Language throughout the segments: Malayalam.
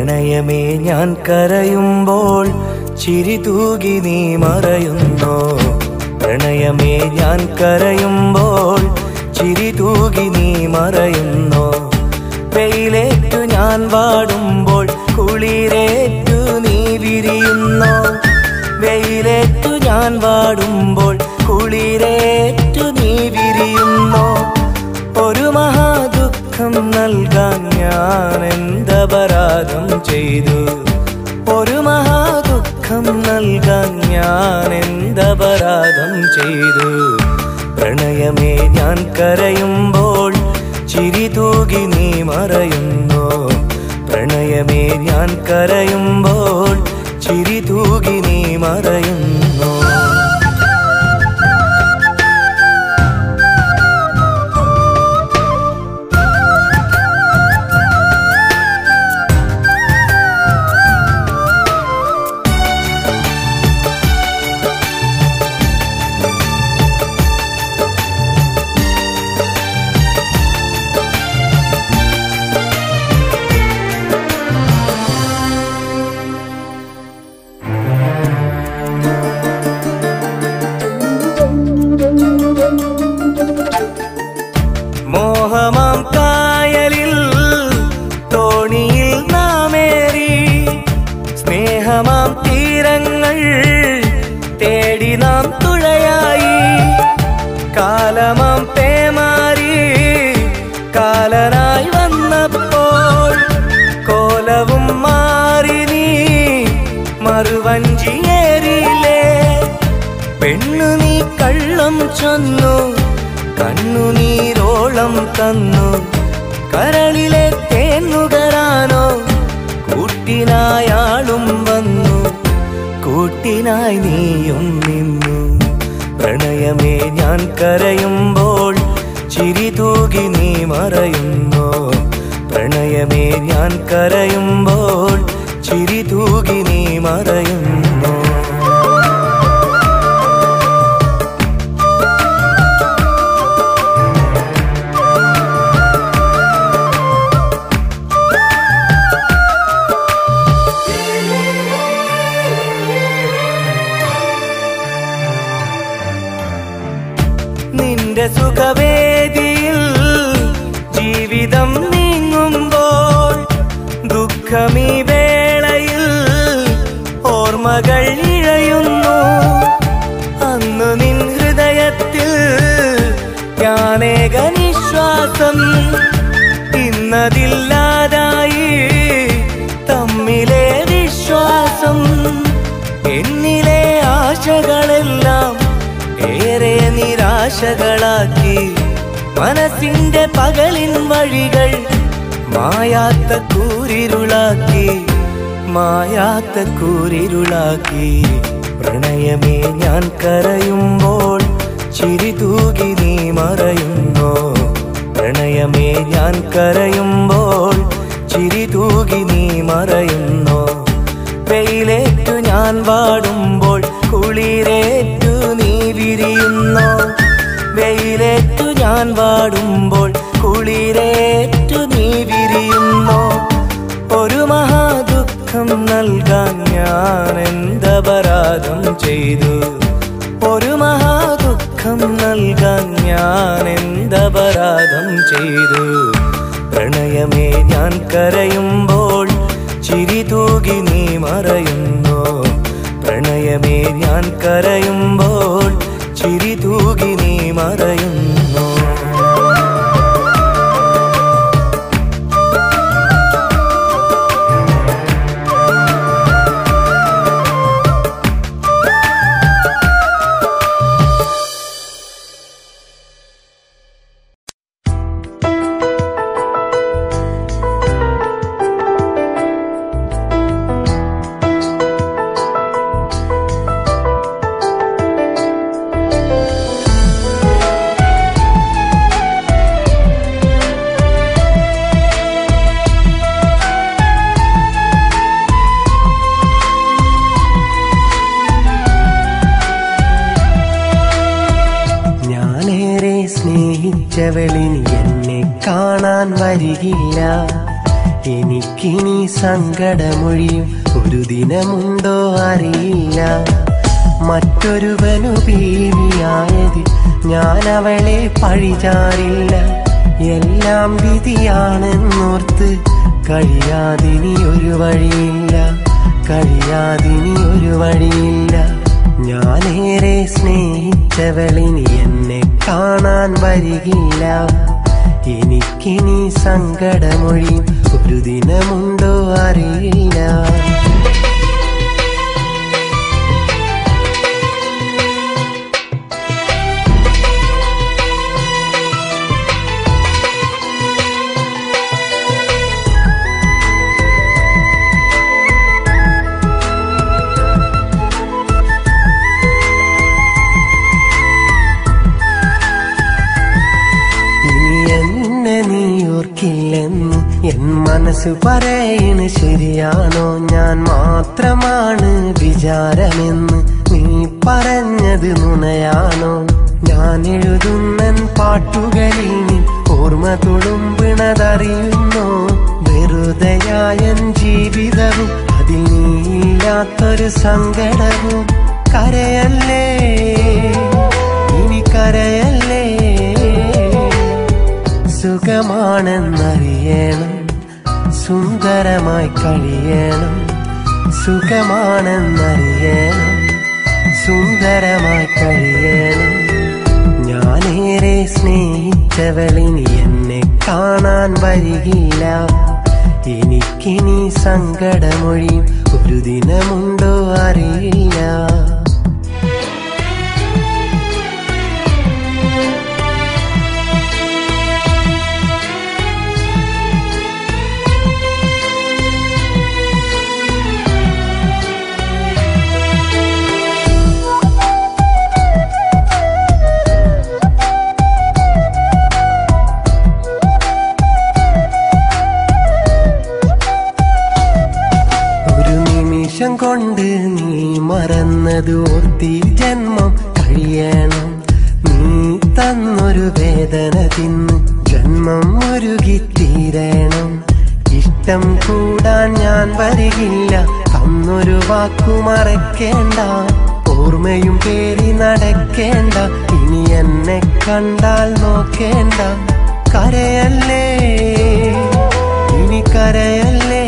പ്രണയമേ ഞാൻ കരയുമ്പോൾ ചിരി തൂകി നീ മറയുന്നോ പ്രണയമേ ഞാൻ കരയുമ്പോൾ ചിരി തൂകി നീ മറയുന്നോ വെയിലേറ്റു ഞാൻ വാടുമ്പോൾ കുളിരേറ്റു നീ വിരിയുന്നോ വെയിലേറ്റു ഞാൻ വാടുമ്പോൾ കുളിരേറ്റു നീ വിരിയുന്നോ ഒരു മഹാദുഃഖം നൽകാൻ ഞാൻ എന്തപരാധം ചെയ്തു ഒരു മഹാദുഃഖം നൽകാൻ ഞാൻ എന്തപരാധം ചെയ്തു പ്രണയമേ ഞാൻ കരയുമ്പോൾ ചിരി തൂകി നീ മറയുന്നു പ്രണയമേ ഞാൻ കരയുമ്പോൾ ചിരി തൂകി നീ മറയുന്നു മോഹമാം കായലിൽ തോണിയിൽ നാമേറി സ്നേഹമാം തീരങ്ങൾ തേടി നാം തുഴയായി കാലമാം പേമാരി കാലനായി വന്നപ്പോൾ കോലവും മാറി നീ മറുവഞ്ചിയേറിയില്ലേ പെണ്ണു നീ കള്ളം ചൊന്നു കണ്ണുനീരോളം തന്നു കരളിലെ തേന്നുകരാനോ കൂട്ടിനായാളും വന്നു കൂട്ടിനായി നീയും നിന്നു പ്രണയമേ ഞാൻ കരയുമ്പോൾ ചിരി തൂകി നീ മറയുന്നു പ്രണയമേ ഞാൻ കരയുമ്പോൾ ചിരി തൂകി നീ മറയുന്നു നിന്റെ സുഖവേദിയിൽ ജീവിതം നീങ്ങുമ്പോൾ ദുഃഖമീ വേളയിൽ ഓർമ്മകൾ ഇഴയുന്നു അന്ന് നിൻ ഹൃദയത്തിൽ ഞാനേക നിശ്വാസം ഇന്നതില്ലാതായി തമ്മിലെ വിശ്വാസം എന്നിലെ ആശകളെല്ലാം ഏറെ നിരാശകളാക്കി മനസ്സിന്റെ പകലിൻ വഴികൾ മായാത്ത കൂരിരുളാക്കി മായാത്ത കൂരിരുളാക്കി പ്രണയമേ ഞാൻ കരയുമ്പോൾ ചിരി തൂകി നീ മറയുന്നോ പ്രണയമേ ഞാൻ കരയുമ്പോൾ ചിരി തൂകി നീ മറയുന്നോ വെയിലേറ്റു ഞാൻ വാടുമ്പോൾ കുളിരേറ്റു നീ വിരിയുന്നോ വെയിലേറ്റു ഞാൻ വാടുമ്പോൾ കുളിരേറ്റു നീ വിരിയുന്നോ ഒരു മഹാദുഃഖം നൽകാൻ ഞാൻ എന്തപരാധം ചെയ്തു ഒരു മഹാദുഃഖം നൽകാൻ ഞാൻ എന്തപരാധം ചെയ്തു പ്രണയമേ ഞാൻ കരയുമ്പോൾ ചിരി തൂകി നീ മറയുന്നു പ്രണയമേ ഞാൻ കരയുമ്പോൾ ചിരി തൂകി നീ മറയുന്നു ഞാനേറെ സ്നേഹിച്ചവളിനി എന്നെ കാണാൻ വരികില്ല എനിക്കിനി സങ്കടമൊഴിയും ഒരു ദിനമുണ്ടോ അറിയില്ല മറ്റൊരുവനു ബീവിയായത് ഞാൻ അവളെ പഴിചാരില്ല എല്ലാം വിധിയാണെന്നോർത്ത് കഴിയാതിനി ഒരു വഴിയില്ല കഴിയാതിനി ഒരു വഴിയില്ല ഞാനേറെ സ്നേഹിച്ചവളിനി എന്നെ കാണാൻ വരികില്ല എനിക്കിനി സങ്കടമൊഴിയും ഒരു ദിനമുണ്ടോ അറിയില്ല ഇനി എന്നെ നീ ഓർക്കില്ലെന്ന് എൻ മനസ്സ് പറയണ് ശരിയാണോ ഞാൻ മാത്രമാണ് വിചാരമെന്ന് നീ പറഞ്ഞത് നുണയാണോ ഞാൻ എഴുതുന്നൻ പാട്ടുകളിൽ നീ ഓർമ്മ തുളുമ്പിണതറിയുന്നോ വെറുതെയായൻ ജീവിതവും അതിൽ നീയില്ലാത്തൊരു സങ്കടവും കരയല്ലേ ഇനി കരയല്ലേ സുഖമാണെന്നറിയണം സുന്ദരമായി കഴിയണം സുഖമാണെന്നറിയണം സുന്ദരമായി കഴിയണം ഞാനേറെ സ്നേഹിച്ചവളിനി എന്നെ കാണാൻ വരികില്ല എനിക്കിനി സങ്കടമൊഴിയും ഒരു ദിനമുണ്ടോ അറിയില്ല ഒരു നിമിഷം കൊണ്ട് നീ മറന്നത് ഓർത്തി ജന്മം കഴിയണം നീ തന്നൊരു വേദന തിന്ന് ജന്മം ഒരുകിത്തീരണം ഇഷ്ടം കൂടാൻ ഞാൻ വരികില്ല തന്നൊരു വാക്കു മറക്കേണ്ട ഓർമ്മയും പേരി നടക്കേണ്ട ഇനി എന്നെ കണ്ടാൽ നോക്കേണ്ട കരയല്ലേ ഇനി കരയല്ലേ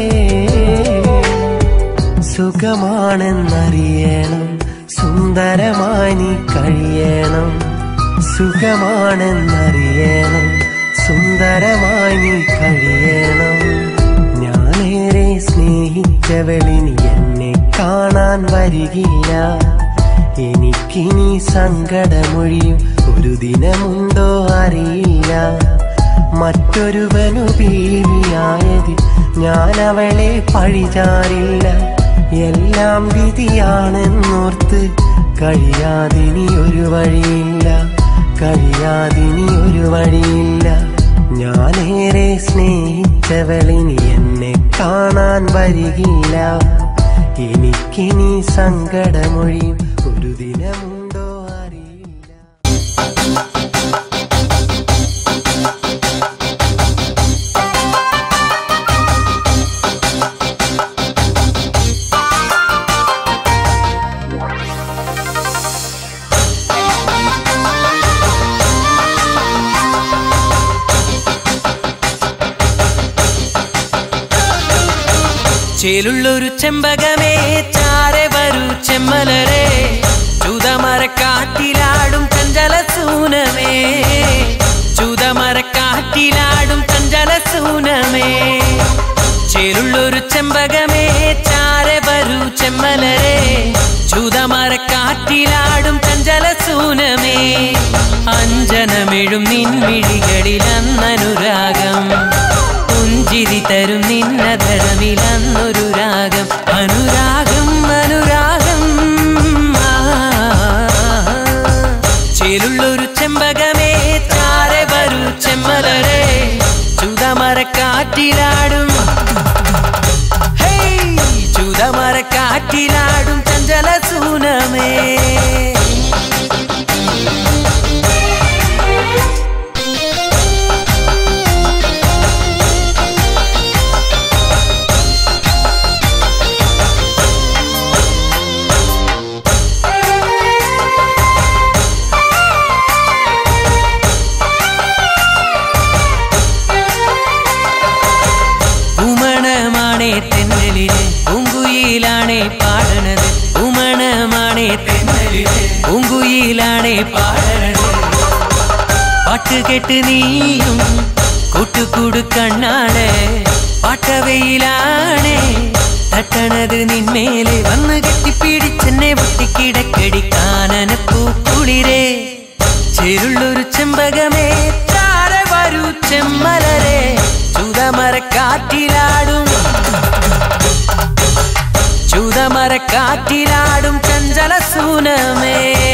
സുഖമാണെന്നറിയണം സുന്ദരമായി നീ കഴിയണം സുഖമാണെന്നറിയണം സുന്ദരമായി നീ കഴിയണം ഞാനേറെ സ്നേഹിച്ചവളിനി എന്നെ കാണാൻ വരികില്ല എനിക്കിനി സങ്കടമൊഴിയും ഒരു ദിനമുണ്ടോ അറിയില്ല മറ്റൊരുവനു ബീവിയായത് ഞാൻ അവളെ പഴിചാരില്ല എല്ലാം വിധിയാണെന്നോർത്ത് കഴിയാതിനി ഒരു വഴിയില്ല കഴിയാതിനി ഒരു വഴിയില്ല ഞാനേറെ സ്നേഹിച്ചവളിനി എന്നെ കാണാൻ വരികില്ല എനിക്കിനി സങ്കടമൊഴിയും ഒരു ദിനമുണ്ടോ അറിയില്ല ചേലുള്ളൊരു ചെമ്പകമേ ചാരെ വരൂ ചെമ്മലരെ ചുതമരക്കാറ്റിലാടും ചഞ്ചല സൂനമേ ചുതമരക്കാറ്റിലാടും ചഞ്ചല സൂനമേ ചേലുള്ളൊരു ചെമ്പകമേ ചാരെ വരൂ ചെമ്മലരെ ചുതമരക്കാറ്റിലാടും ചഞ്ചല സൂനമേ അഞ്ജനമെഴും നിൻമിഴികളിൽ അന്നനുരാഗം പുഞ്ചിരി തരും നിന്നതരമിലന്നൊരു രാഗം അനുരാഗം അനുരാഗം ആ. ചേലുള്ളൊരു ചെമ്പകമേ ചാരെ വരൂ ചെമ്മലരെ ചുതമരക്കാറ്റിലാടും ഹേയ് ചുതമരക്കാറ്റിലാടും ചഞ്ചല സൂനമേ മഴലില് പൂങ്കുയിലാണേ പാടണത് ഉമണമാണേ തെന്നലില് പൂങ്കുയിലാണേ പാടണത് പാട്ട് കേട്ട് നീയും കൂട്ടുകൂടു കണ്ണാളെ പാട്ടവയിലാണേ തട്ടണത് നിന്മേലെ വന്ന് കെട്ടിപ്പിടിച്ചെന്നെ പൊട്ടിക്കിടക്കടി കാനന പൂക്കുളിരേ ചേരുള്ളൊരു ചെമ്പകമേ ചാരെ വരൂ ചെമ്മലരെ ചുതമരക്കാറ്റിലാടും ചുതമരക്കാറ്റിലാടും ചഞ്ചല സൂനമേ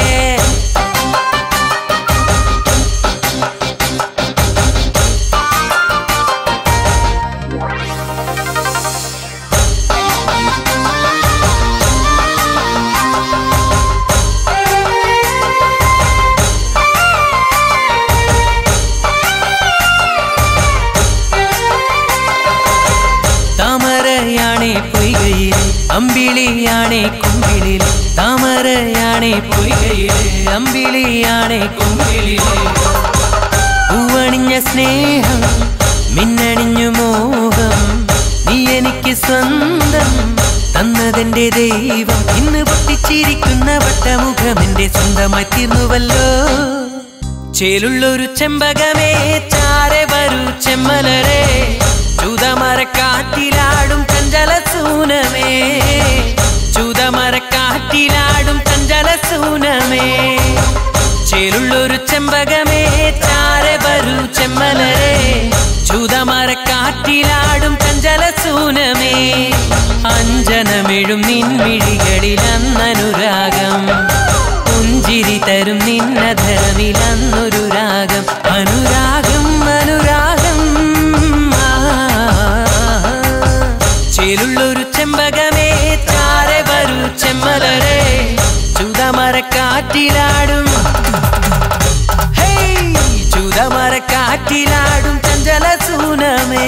താമരയാണേ പൊയ്കയിൽ അമ്പിളിയാണേ കുമ്പിളിൽ താമരയാണേ പൊയ്കയിൽ അമ്പിളിയാണേ കുമ്പിളിൽ പൂവണിഞ്ഞ സ്നേഹം മിന്നണിഞ്ഞു മോഹം നീ എനിക്ക് സ്വന്തം തന്നതെന്റെ ദൈവം ഇന്ന് പൊട്ടിച്ചിരിക്കുന്ന വട്ടമുഖം എന്റെ സ്വന്തമായി തീർന്നുവല്ലോ ചേലുള്ളൊരു ചെമ്പകമേ ചാരെ വരൂ ചെമ്മലരെ ചുതമരക്കാറ്റിലാടും ചഞ്ചല സൂനമേ ചുതമരക്കാറ്റിലാടും ചഞ്ചല സൂനമേ ചേലുള്ളൊരു ചെമ്പകമേ ചാരെ വരൂ ചെമ്മലരെ ചുതമരക്കാറ്റിലാടും ചഞ്ചല സൂനമേ അഞ്ജനമെഴും നിൻമിഴികളിൽ അന്നനുരാഗം പുഞ്ചിരി തരും നിന്നധരമിൽ അന്നൊരു രാഗം അനുരാഗം അനുരാഗം ആ. ചേലുള്ളൊരു ചെമ്പകമേ ചാരെ വരൂ ചെമ്മലരെ ചുതമരക്കാറ്റിലാടും ഹേയ് ചുതമരക്കാറ്റിലാടും ചഞ്ചല സൂനമേ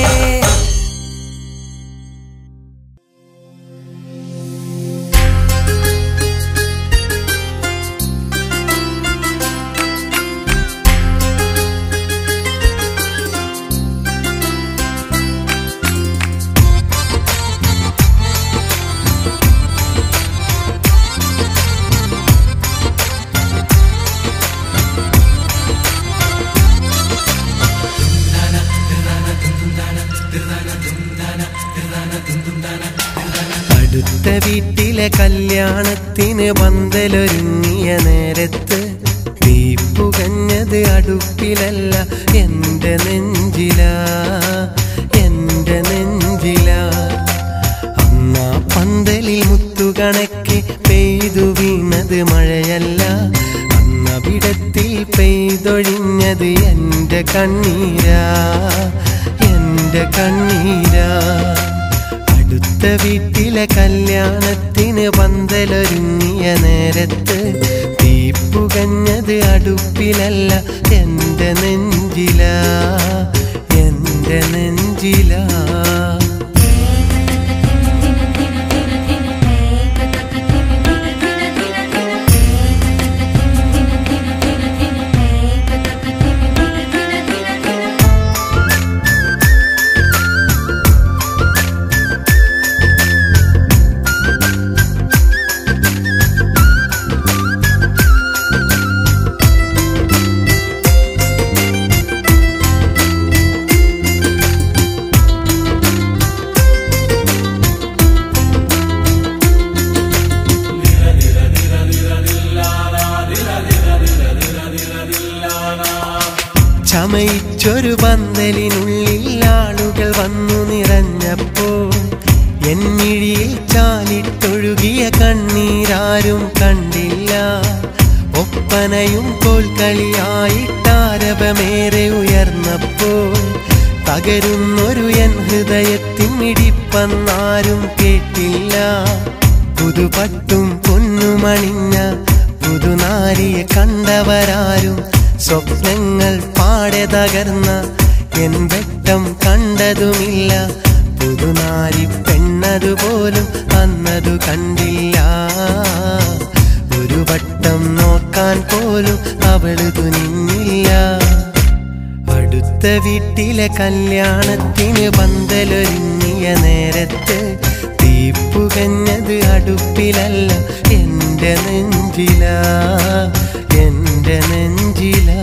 അടുത്ത വീട്ടിലെ കല്യാണത്തിന് പന്തലൊരുങ്ങിയ നേരത്ത് തീപ്പുകഞ്ഞത് അടുപ്പിലല്ല എന്റെ നെഞ്ചിലാ എന്റെ നെഞ്ചിലാ അന്നാ പന്തലിൽ മുത്തുകണക്കെ പെയ്തു വീണത് മഴയല്ല അന്നവിടത്തിൽ പെയ്തൊഴിഞ്ഞത് എന്റെ കണ്ണീരാ എന്റെ കണ്ണീരാ അടുത്ത വീട്ടിലെ കല്യാണത്തിന് പന്തലൊരുങ്ങിയ നേരത്ത് തീപ്പുകഞ്ഞത് അടുപ്പിലല്ല എന്റെ നെഞ്ചിലാ എന്റെ നെഞ്ചിലാ ചമയിച്ചൊരു പന്തലിനുള്ളിൽ ആളുകൾ വന്നു നിറഞ്ഞപ്പോൾ എന്നിഴിയിൽ ചാലിട്ടൊഴുകിയ കണ്ണീരാരും കണ്ടില്ല ഒപ്പനയും കോൽക്കളിയായിട്ടാരവമേറെ ഉയർന്നപ്പോൾ തകരുന്നൊരു എൻ ഹൃദയത്തിൻ മിടിപ്പന്നാരും കേട്ടില്ല പുതുപട്ടും പൊന്നുമണിഞ്ഞ പുതുനാരിയെ കണ്ടവരാരും സ്വപ്നങ്ങൾ പാടെ തകർന്ന എൻ വെട്ടം കണ്ടതുമില്ല പുതുനാരി പെണ്ണതുപോലും അന്നതു കണ്ടില്ല ഒരു വട്ടം നോക്കാൻ പോലും അവള് തുനിഞ്ഞില്ല അടുത്ത വീട്ടിലെ കല്യാണത്തിന് പന്തലൊരുങ്ങിയ നേരത്ത് തീപ്പുകഞ്ഞത് അടുപ്പിലല്ല എൻ്റെ നെഞ്ചിലാ എൻ്റെ നെഞ്ചിലാ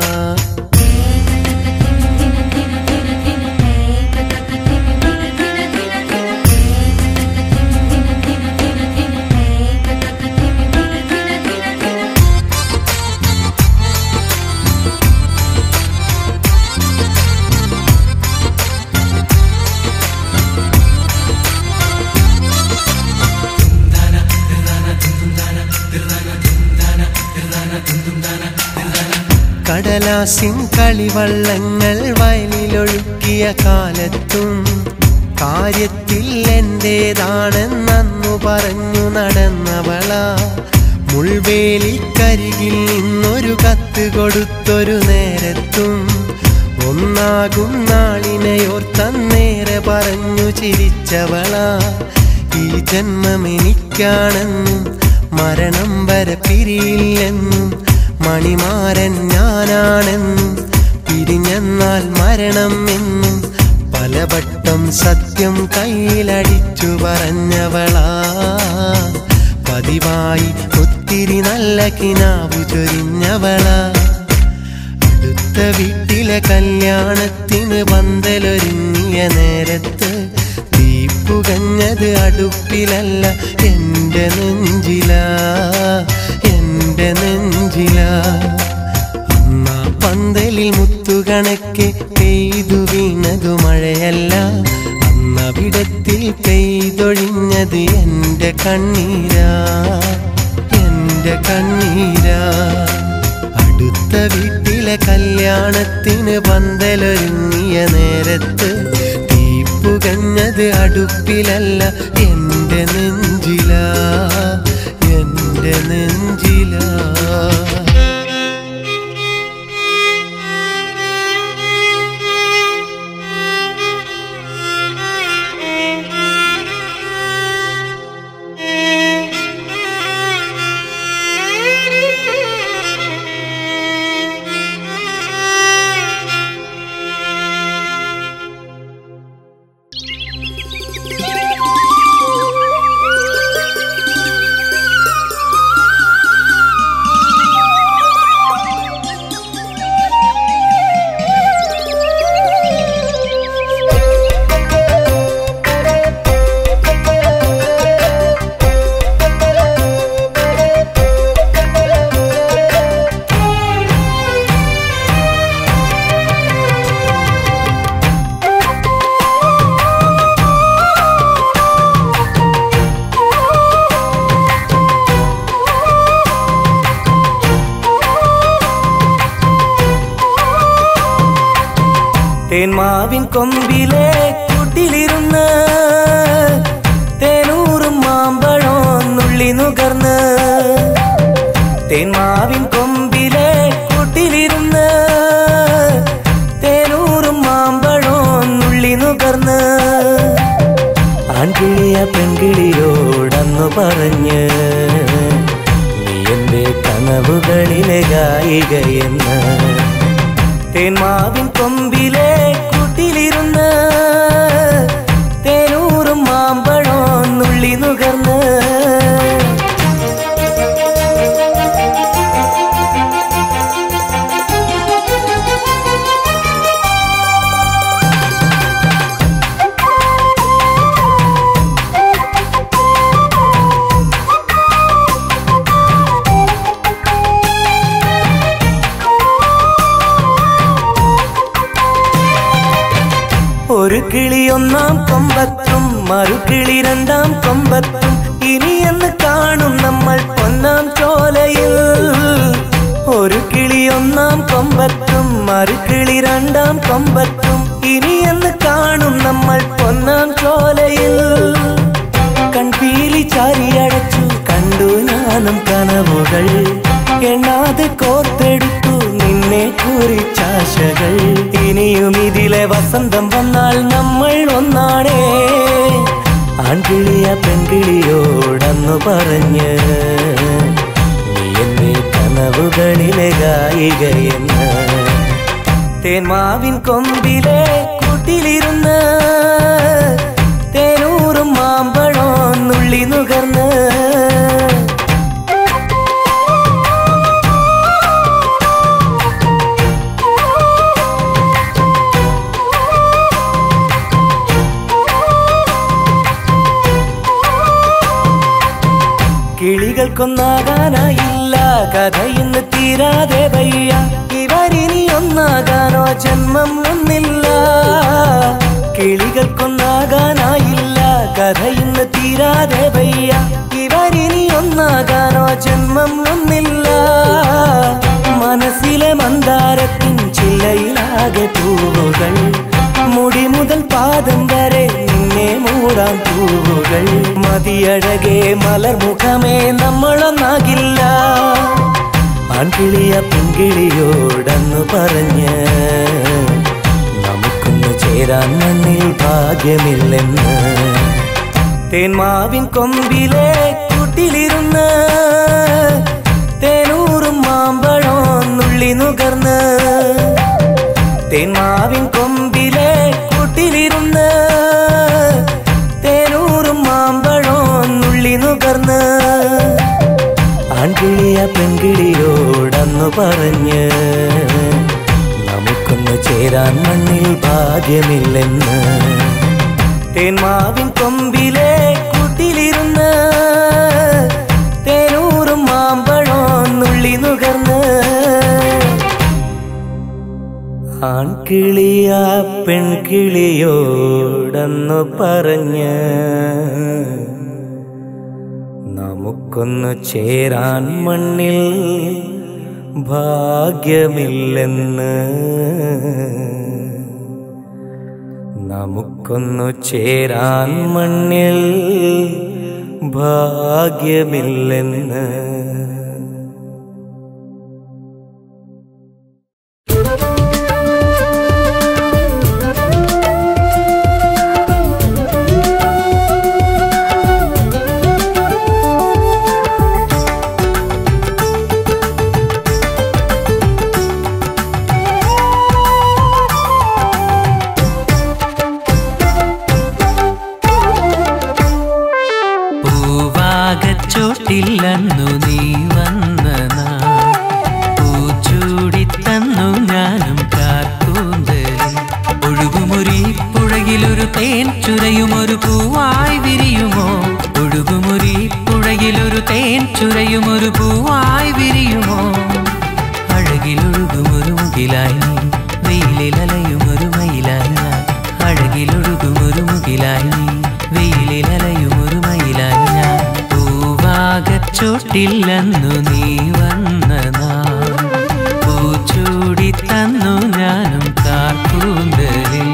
കടലാസിൻ കളിവള്ളങ്ങൾ വയലിലൊഴുക്കിയ കാലത്തും കാര്യത്തിൽ എന്റേതാണെന്നു പറഞ്ഞു നടന്നവള മുൾവേലിക്കരികിൽ നിന്നൊരു കത്ത് കൊടുത്തൊരു നേരത്തും ഒന്നാകും നാളിനെയോർത്തന്നേരെ പറഞ്ഞു ചിരിച്ചവള ഈ ജന്മം എനിക്കാണെന്നും മരണം വരെ പിരിയില്ലെന്നും മണിമാരൻ ഞാനാണെന്നും പിരിഞ്ഞെന്നാൽ മരണം എന്നും പലവട്ടം സത്യം കയ്യിലടിച്ചു പറഞ്ഞവളാ പതിവായി ഒത്തിരി നല്ല കിനാവു ചൊരിഞ്ഞവളാ അടുത്ത വീട്ടിലെ കല്യാണത്തിന് പന്തലൊരുങ്ങിയ നേരത്ത് തീപ്പുകഞ്ഞത് അടുപ്പിലല്ല എൻ്റെ നെഞ്ചിലാ എൻ്റെ നെഞ്ചിലാ അമ്മ പന്തലിൽ മുത്തുകണക്കെ പെയ്തു വീണതു മഴയല്ല അന്നവിടത്തിൽ പെയ്തൊഴിഞ്ഞത് എൻ്റെ കണ്ണീരാ എൻ്റെ കണ്ണീരാ അടുത്ത വീട്ടിലെ കല്യാണത്തിന് പന്തലൊരുങ്ങിയ നേരത്ത് തീപ്പുകഞ്ഞത് അടുപ്പിലല്ല എൻ്റെ നെഞ്ചിലാ എൻ്റെ നെഞ്ചിലാ തേന്മാവിൻ കൊമ്പിലെ കൂട്ടിലിരുന്ന് തേനൂറും മാമ്പഴം നുള്ളി നുകർന്ന് തേന്മാവിൻ കൊമ്പിലെ കൂട്ടിലിരുന്ന് തേനൂറും മാമ്പഴം നുള്ളി നുകർന്ന് ആൺകിളിയ പെൺകിളിയോടന്നു പറഞ്ഞ് നീ എന്റെ കനവുകളിലെ ഗായികയെന്ന് തേന്മാവിൻ കൊമ്പിലെ കൂട്ടിലിരുന്ന് തേനൂറും മാമ്പഴം നുള്ളി നുകർന്ന് ഒരു കിളി ഒന്നാം കൊമ്പത്തും മറുകിളി രണ്ടാം കൊമ്പത്തും ഇനിയെന്ന് കാണും നമ്മൾ പൊന്നാം ചോലയിൽ ഒരു കിളി ഒന്നാം കൊമ്പത്തും മറുകിളി രണ്ടാം കൊമ്പത്തും ഇനിയെന്ന് കാണും നമ്മൾ പൊന്നാം ചോലയിൽ കൺപീലി ചാരിയടച്ചു കണ്ടു ഞാനും കനവുകൾ എണ്ണാതെ കോർത്തെടുത്തു നിന്നെ കുറിച്ചാശകൾ ഇനിയും ഇതിലെ വസന്തം വന്നാൽ നമ്മൾ ഒന്നാണേ ആൺകിളിയ പെൺകിളിയോടന്നു പറഞ്ഞ് നീ എന്റെ കനവുകളിലെ ഗായികയെന്ന് തേന്മാവിൻ കൊമ്പിലെ കൂട്ടിലിരുന്ന് തേനൂറും മാമ്പഴോ നുള്ളി നുകർന്ന് കിളികൾക്കൊന്നാകാനായില്ല കഥ ഇന്ന് തീരാതെ വയ്യ ഇവരിനി ഒന്നാകാനോ ജന്മം ഒന്നില്ല കിളികൾക്കൊന്നാകാനായില്ല കഥ ഇന്ന് തീരാതെ വയ്യ ഇവരിനി ഒന്നാകാനോ ജന്മം ഒന്നില്ല മനസ്സിലെ മന്ദാരത്തിൻ ചില്ലയിലാകെ പൂവുകൾ മുടി മുതൽ പാദം വരെ നിന്നെ മൂടാൻ പൂവുകൾ മതിയഴകെ മലർമുഖമേ നമ്മളൊന്നാകില്ല ആൺകിളിയ പെൺകിളിയോടന്നു പറഞ്ഞ് നമുക്കൊന്ന് ചേരാൻ മണ്ണിൽ ഭാഗ്യമില്ലെന്ന് തേന്മാവിൻ കൊമ്പിലെ കൂട്ടിലിരുന്ന് തേനൂറും മാമ്പഴോ നുള്ളി നുകർന്ന് തേന്മാവിൻ കൊമ്പിലെ കൂട്ടിലിരുന്ന് തേനൂറും മാമ്പഴോ നുള്ളി നുകർന്ന് ആൺകിളിയ പെൺകിളിയോടന്നു പറഞ്ഞ് നമുക്കൊന്ന് ചേരാൻ മണ്ണിൽ ഭാഗ്യമില്ലെന്ന് തേന്മാവിൻ കൊമ്പിലെ കൂട്ടിലിരുന്ന് തേനൂറും മാമ്പഴോ നുള്ളി നുകർന്ന് ആൺകിളിയ പെൺകിളിയോടന്നു പറഞ്ഞ് നമുക്കൊന്ന് ചേരാൻ മണ്ണിൽ ഭാഗ്യമില്ലെന്ന് നമുക്കൊന്നു ചേരാൻ മണ്ണിൽ ഭാഗ്യമില്ലെന്ന് പൂവാകച്ചോട്ടില്ലെന്നു നീ വന്ന നാൾ പൂച്ചൂടിത്തന്നു ഞാനും കാർക്കൂന്തലിൽ ഒഴുകുമൊരു പുഴയിലൊരു തേൻ ചുരയുമൊരു പൂവായി വിരിയുമോ ഒഴുകുമൊരു പുഴയിലൊരു തേൻ ചുരയുമൊരു പൂവായി വിരിയുമോ അഴകിലൊഴുകുമൊരു മുകിലായി നീ വെയിലിലലയുമൊരു മയിലായി ഞാൻ അഴകിലൊഴുകുമൊരു മുകിലായി നീ വെയിലിലലയുമൊരു മയിലായി ഞാൻ പൂവാകച്ചോട്ടില്ലെന്നു നീ വന്ന നാൾ പൂച്ചൂടി തന്നു ഞാനും കാർക്കൂന്തലിൽ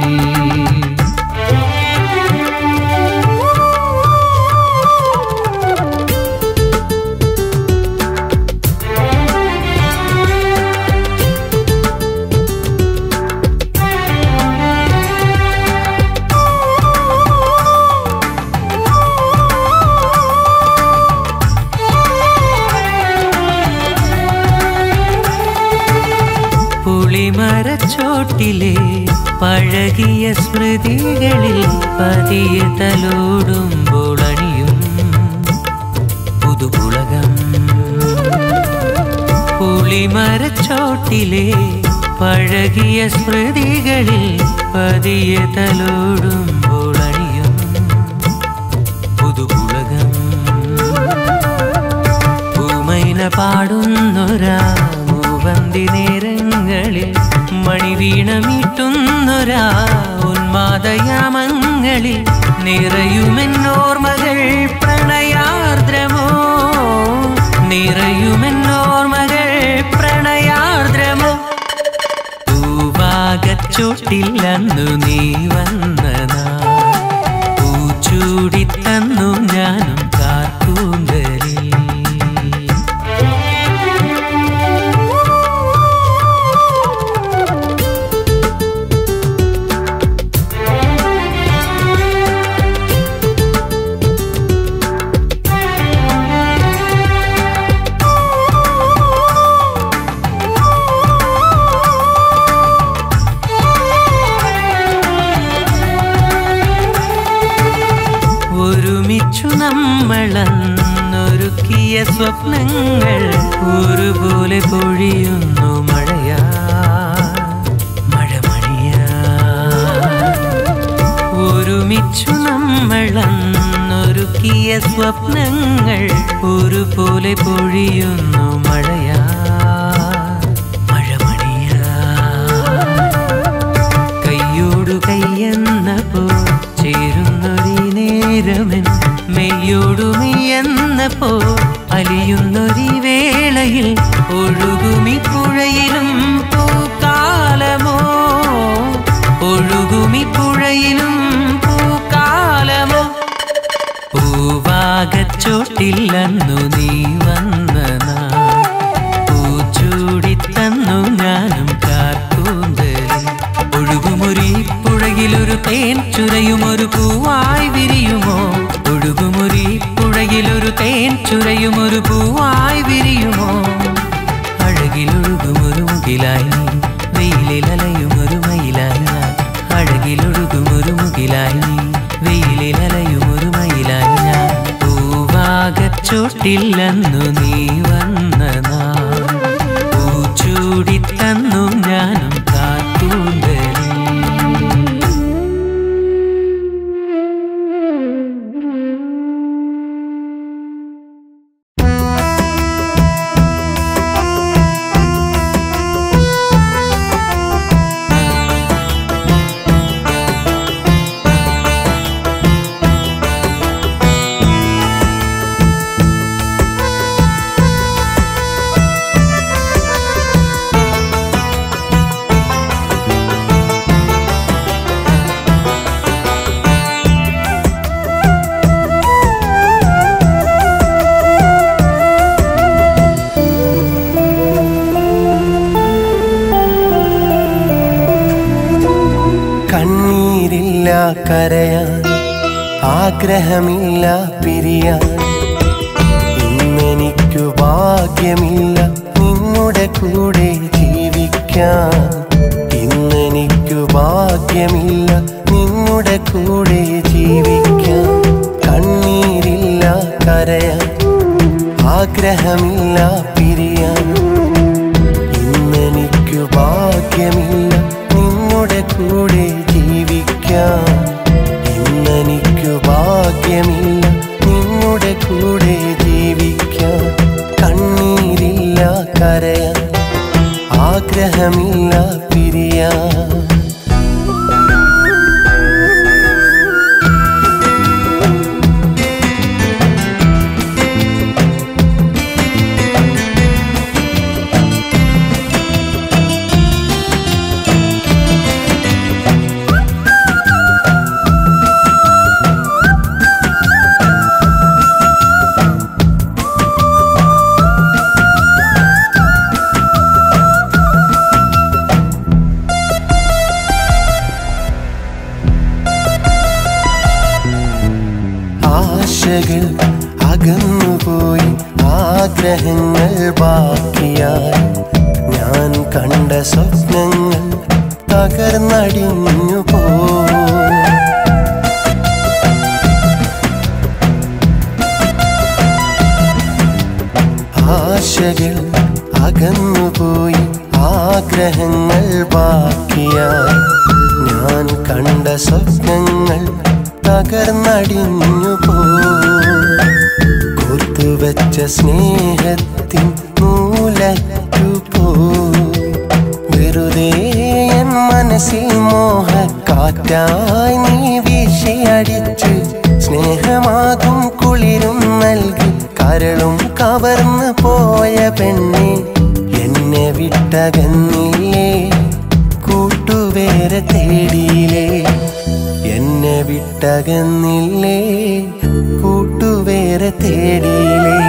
പുളിമരച്ചോട്ടിലെ പഴകിയ സ്മൃതികളിൽ പതിയെ തലോടുമ്പോൾ അണിയും പുതുപുളകം പുളിമരച്ചോട്ടിലെ പഴകിയ സ്മൃതികളിൽ പതിയെ തലോടുമ്പോൾ അണിയും പുതുപുളകം പൂമൈന പാടുന്നൊരാ മൂവന്തി നേരങ്ങളിൽ മണിവീണമീട്ടുന്നൊരാ ഉന്മാദയാമങ്ങളിൽ നിറയുമെന്നോർമകൾ പ്രണയാർദ്രമോ നിറയുമെന്നോർമകൾ പ്രണയാർദ്രമോ പൂവാകച്ചോട്ടില്ലെന്നു നീ വന്ന നാൾ പൂച്ചൂടി തന്നു ഞാനും കാർക്കൂന്തലിൽ നമ്മളന്നൊരുക്കിയ സ്വപ്നങ്ങൾ ഒരുപോലെ പൊഴിയുന്നു മഴയാ മഴമണിയാ ഒരുമിച്ചു നമ്മളന്നൊരുക്കിയ സ്വപ്നങ്ങൾ ഒരുപോലെ പൊഴിയുന്നു മഴയാ മഴമണിയാ കയ്യോടു കയ്യെന്നപ്പോ ചേരുന്നൊരീ നേരമൻ മെയ്യോടു മെയ്യെന്നപ്പോ അലിയുന്നൊരീ വേളയിൽ ഒഴുകുമി പുഴയിലും പൂക്കാലമോ ഒഴുകുമി പുഴയിലും പൂക്കാലമോ പൂവാകച്ചോട്ടില്ലെന്നു നീ വന്ന നാൾ പൂച്ചൂടിത്തന്നു ഞാനും കാർക്കൂന്തലിൽ ഒഴുകുമൊരി പുഴയിലൊരു തേൻ ചുരയുമൊരു പൂവായി വിരിയുമോ ഒഴുകുമൊരി പുഴയിലൊരു തേൻ ചുരയുമൊരു പൂവായി വിരിയുമോ അഴകിലൊഴുകുമൊരു മുകിലായി നീ വെയിലിലലയുമൊരു മയിലായി ഞാൻ അഴകിലൊഴുകുമൊരു മുകിലായി നീ വെയിലിലലയുമൊരു മയിലായി ഞാൻ പൂവാകച്ചോട്ടില്ലെന്നു നീ വന്ന നാൾ പൂച്ചൂടിത്തന്നു ഞാനും കാത്തൂന്തലിൽ കണ്ണീരില്ല കരയാൻ ആഗ്രഹമില്ല പിരിയാൻ ഇന്നെനിക്കു ഭാഗ്യമില്ല നിന്നുടെ കൂടെ ജീവിക്കാൻ ഇന്നെനിക്കു ഭാഗ്യമില്ല നിന്നുടെ കൂടെ ജീവിക്കാൻ കണ്ണീരില്ല കരയാൻ ആഗ്രഹമില്ല പിരിയാൻ ഇന്നെനിക്കു ഭാഗ്യമില്ല നിന്നുടെ കൂടെ ജീവിക്കാൻ ഇന്നെനിക്കു ഭാഗ്യമില്ല നിന്നുടെ കൂടെ ജീവിക്കാൻ കണ്ണീരില്ല കരയാൻ ആഗ്രഹമില്ല പിരിയാൻ ആശകൾ അകന്നുപോയി ആഗ്രഹങ്ങൾ ബാക്കിയായി ഞാൻ കണ്ട സ്വപ്നങ്ങൾ തകർന്നടിഞ്ഞു പോ ആശകൾ അകന്നുപോയി ആഗ്രഹങ്ങൾ ബാക്കിയായി ഞാൻ കണ്ട സ്വപ്നങ്ങൾ തകർന്നടിഞ്ഞു പോ കോർത്തുവച്ച സ്നേഹത്തിൻ നൂലറ്റു പോ വെറുതെ എൻ മനസ്സിൽ മോഹക്കാറ്റായി നീ വീശിയടിച്ച് സ്നേഹമാകും കുളിരും നൽകി കരളും കവർന്നു പോയ പെണ്ണെ എന്നെ വിട്ടകന്നില്ലേ കൂട്ടുവേറെ തേടിയില്ലേ എന്നെ വിട്ടകന്നില്ലേ കൂട്ടുവേറെ തേടിയില്ലേ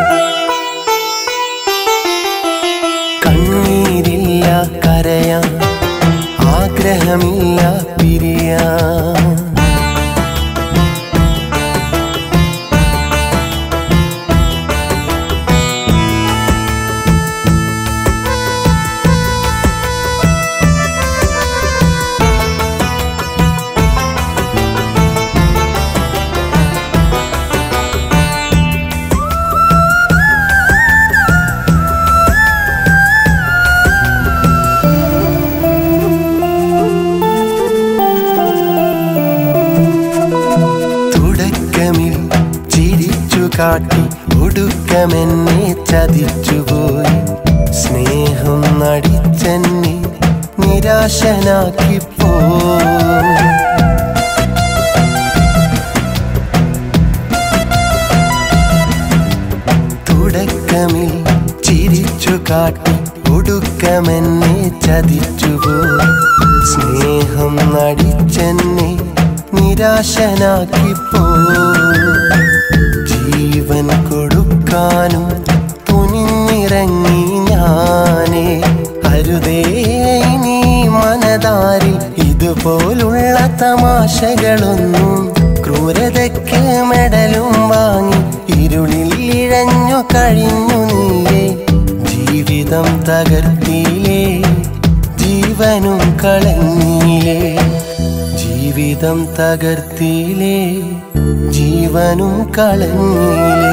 കണ്ണീരില്ല കരയാൻ ആഗ്രഹമില്ല പിരിയാൻ കാട്ടി ഒടുക്കമെന്നെ ചതിച്ചുപോയി സ്നേഹം നടിച്ചെന്നെ നിരാശനാക്കിപ്പോ തുടക്കമിൽ ചിരിച്ചു കാട്ടി ഒടുക്കമെന്നെ ചതിച്ചുപോ സ്നേഹം നടിച്ചെന്നെ നിരാശനാക്കിപ്പോ ജീവൻ കൊടുക്കാനും തുനിഞ്ഞിറങ്ങി ഞാനേ അരുതേ ഇനി മനതാരിൽ ഇതുപോലുള്ള തമാശകളൊന്നും ക്രൂരതയ്ക്ക് മെഡലും വാങ്ങി ഇരുളിൽ ഇഴഞ്ഞു കഴിഞ്ഞു നീയേ ജീവിതം തകർത്തിയിലേ ജീവനും കളഞ്ഞിലേ ജീവിതം തകർത്തിയിലേ ജീവനും കളഞ്ഞിലേ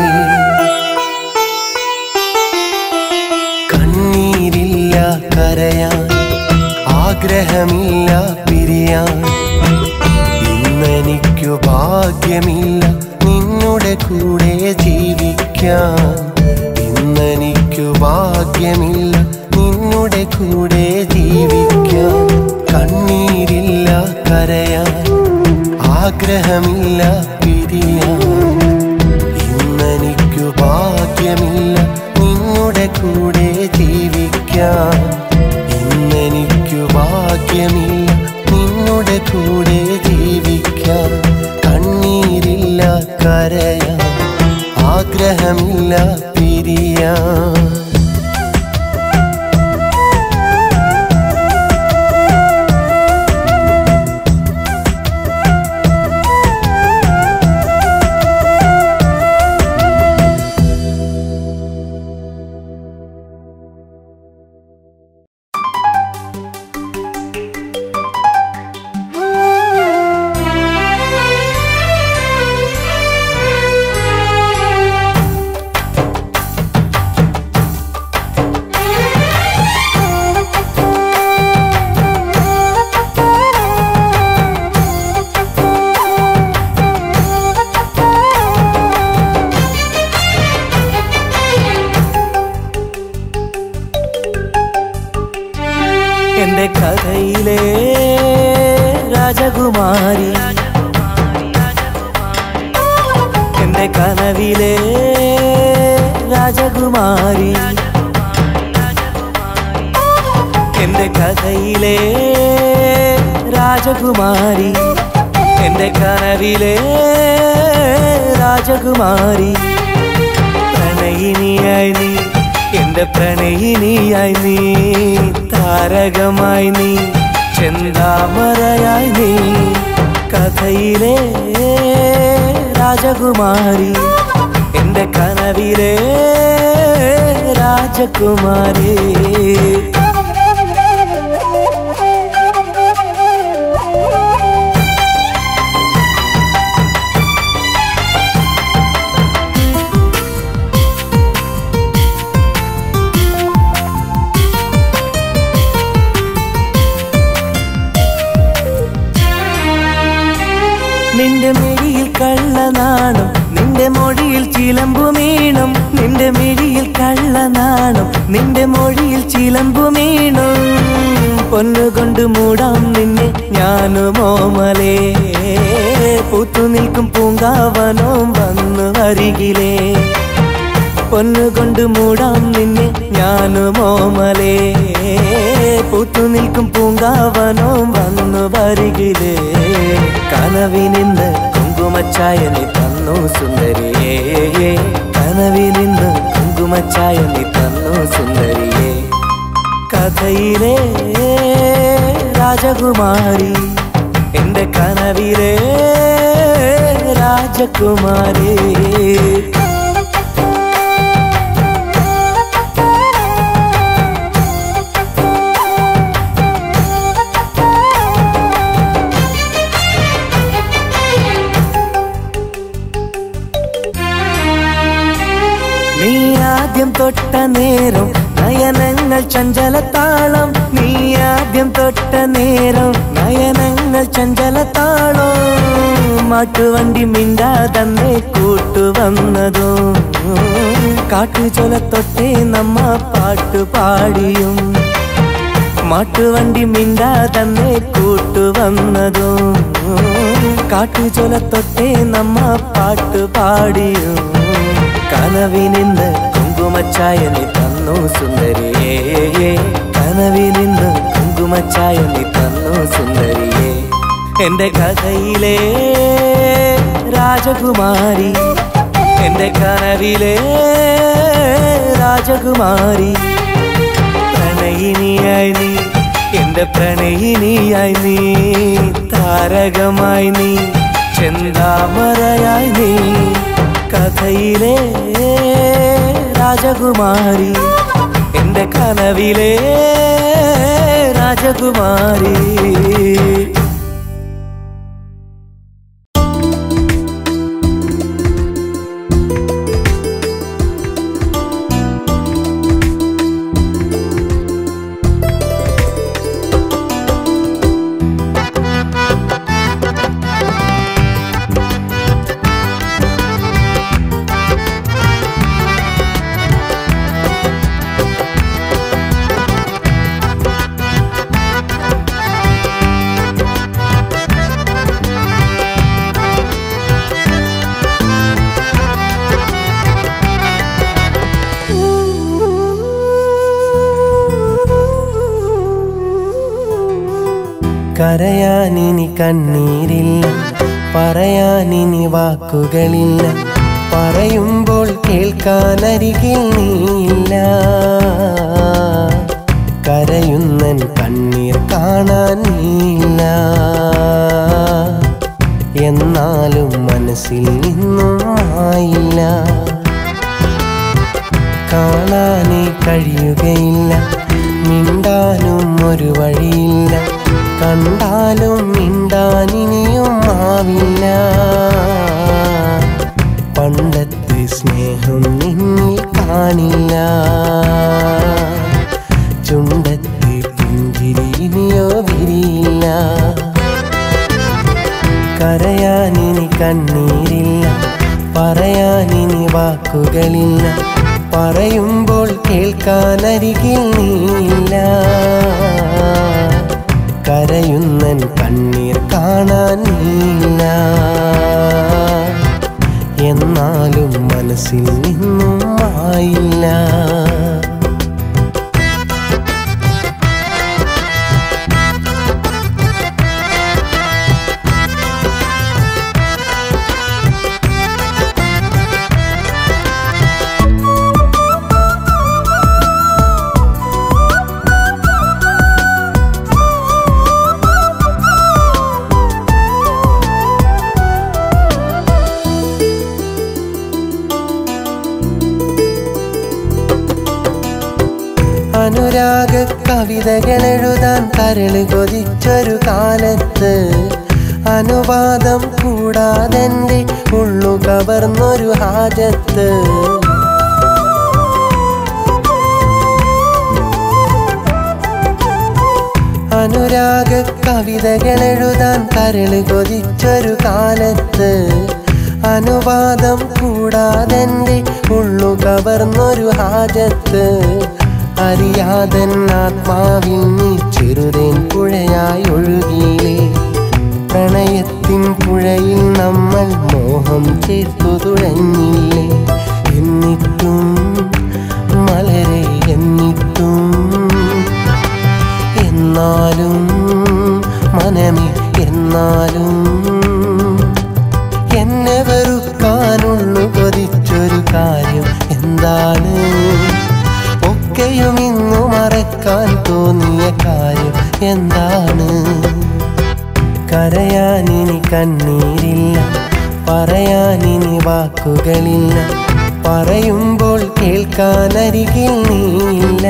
കണ്ണീരില്ല കരയാൻ ആഗ്രഹമില്ല പിരിയാൻ ഇന്നെനിക്കു ഭാഗ്യമില്ല നിന്നുടെ കൂടെ ജീവിക്കാൻ ഇന്നെനിക്കു ഭാഗ്യമില്ല നിന്നുടെ കൂടെ ജീവിക്കാൻ കണ്ണീരില്ല കരയാൻ ആഗ്രഹമില്ല പിരിയാൻ ഇന്നെനിക്കു ഭാഗ്യമില്ല നിന്നുടെ കൂടെ ജീവിക്കാൻ ഇന്നെനിക്കു ഭാഗ്യമില്ല നിന്നുടെ കൂടെ ജീവിക്കാൻ കണ്ണീരില്ല കരയാൻ ആഗ്രഹമില്ല പിരിയാൻ എന്റെ കഥയിലെ രാജകുമാരി എന്റെ കനവിലെ രാജകുമാരി എന്റെ കഥയിലെ രാജകുമാരി എന്റെ കനവിലെ രാജകുമാരി പ്രണയിനിയായി നീ എന്റെ പ്രണയിനിയായി നീ താരകമായി നീ ചെന്താമരയായി നീ കഥയിലെ രാജകുമാരി എന്റെ കനവിലെ രാജകുമാരി നിന്റെ മിഴിയിൽ കള്ളനാണം നിന്റെ മൊഴിയിൽ ചിലമ്പുമീണം നിന്റെ മിഴിയിൽ കള്ളനാണം നിന്റെ മൊഴിയിൽ ചിലമ്പുമീണം പൊന്നുകൊണ്ട് മൂടാം നിന്നെ ഞാനുമോമലേ പൂത്തു നിൽക്കും പൂങ്കാവനവും വന്നു അരികിലേ പൊന്നുകൊണ്ട് മൂടാം നിന്നെ ഞാനുമോമലേ പൂത്തു നിൽക്കും പൂങ്കാവനവും വന്നു വരികിലേ കനവിനിന്ന് കുങ്കുമച്ചായ നീ തന്നു സുന്ദരിയേ കനവിനിന്ന് കുങ്കുമച്ചായ നീ തന്നു സുന്ദരിയേ കഥയിലെ രാജകുമാരി എന്റെ കനവിലെ രാജകുമാരി നീ ആദ്യം തൊട്ട നേരം നയനങ്ങൾ ചഞ്ചലത്താളം നീ ആദ്യം തൊട്ട നേരം നയനങ്ങൾ ചഞ്ചലത്താളം മാട്ടുവണ്ടി മിണ്ടാതന്നെ കൂട്ടുവന്നതോ കാട്ടുചൊല തൊട്ടേ നമ്മ പാട്ടു പാടിയും മാട്ടുവണ്ടി മിണ്ടാതന്നെ കൂട്ടുവന്നതോ കാട്ടുചൊല തൊട്ടേ നമ്മ പാട്ടു പാടിയും കനവിനിന്ന് കുങ്കുമച്ചായ നീ തന്നു സുന്ദരിയേ കനവിനിന്ന് കുങ്കുമച്ചായ നീ തന്നു സുന്ദരിയേ എന്റെ കഥയിലെ രാജകുമാരി എന്റെ കനവിലെ രാജകുമാരി പ്രണയിനിയായി നീ എന്റെ പ്രണയിനിയായി നീ താരകമായി നീ ചെന്താമരയായി നീ കഥയിലെ രാജകുമാരി എന്റെ കനവിലെ രാജകുമാരി കരയാനിനി കണ്ണീരില്ല പറയാനിനി വാക്കുകളില്ല പറയുമ്പോൾ കേൾക്കാനരികിൽ നീയില്ല കരയുന്നൻ കണ്ണീർ കാണാൻ നീയില്ല എന്നാലും മനസ്സിൽ നിന്നും ആയില്ല കാണാനേ കഴിയുകയില്ല മിണ്ടാനും ഒരു വഴിയില്ല കണ്ടാലും മിണ്ടാനിനിയും ആവില്ല പണ്ടത്തെ സ്നേഹം നിന്നിൽ കാണില്ല ചുണ്ടത്തെ പുഞ്ചിരി ഇനിയോ വിരിയില്ല കരയാനിനി കണ്ണീരില്ല പറയാനിനി വാക്കുകളില്ല പറയുമ്പോൾ കേൾക്കാനരികിൽ നീയില്ല കരയുന്നൻ കണ്ണീർ കാണാൻ നീയില്ല എന്നാലും മനസ്സിൽ നിന്നും ആയില്ല അനുരാഗ കവിതകൾ എഴുതാൻ കരള് കൊതിച്ചൊരു കാലത്ത് അനുവാദം കൂടാതെന്റെ ഉള്ളു കവർന്നൊരു ഹാജത്ത് അനുരാഗ കവിതകൾ എഴുതാൻ കരള് കൊതിച്ചൊരു കാലത്ത് അനുവാദം കൂടാതെന്റെ ഉള്ളു കവർന്നൊരു ഹാജത്ത് അറിയാതൻ ആത്മാവിൽ നീ ചെറുതേൻ പുഴയായി ഒഴുകിയില്ലേ പ്രണയത്തിൻ പുഴയിൽ നമ്മൾ മോഹം ചേർത്തു തുഴഞ്ഞില്ലേ എന്നിട്ടും മലരെ എന്നിട്ടും എന്നാലും മനമേ എന്നാലും എന്നെ വെറുക്കാനുള്ളു കൊതിച്ചൊരു കാര്യം എന്താണ് ഒക്കെയും ഇന്നു മറക്കാൻ തോന്നിയ കാര്യം എന്താണ് കരയാനിനി കണ്ണീരില്ല പറയാനിനി വാക്കുകളില്ല പറയുമ്പോൾ കേൾക്കാനരികിൽ നീയില്ല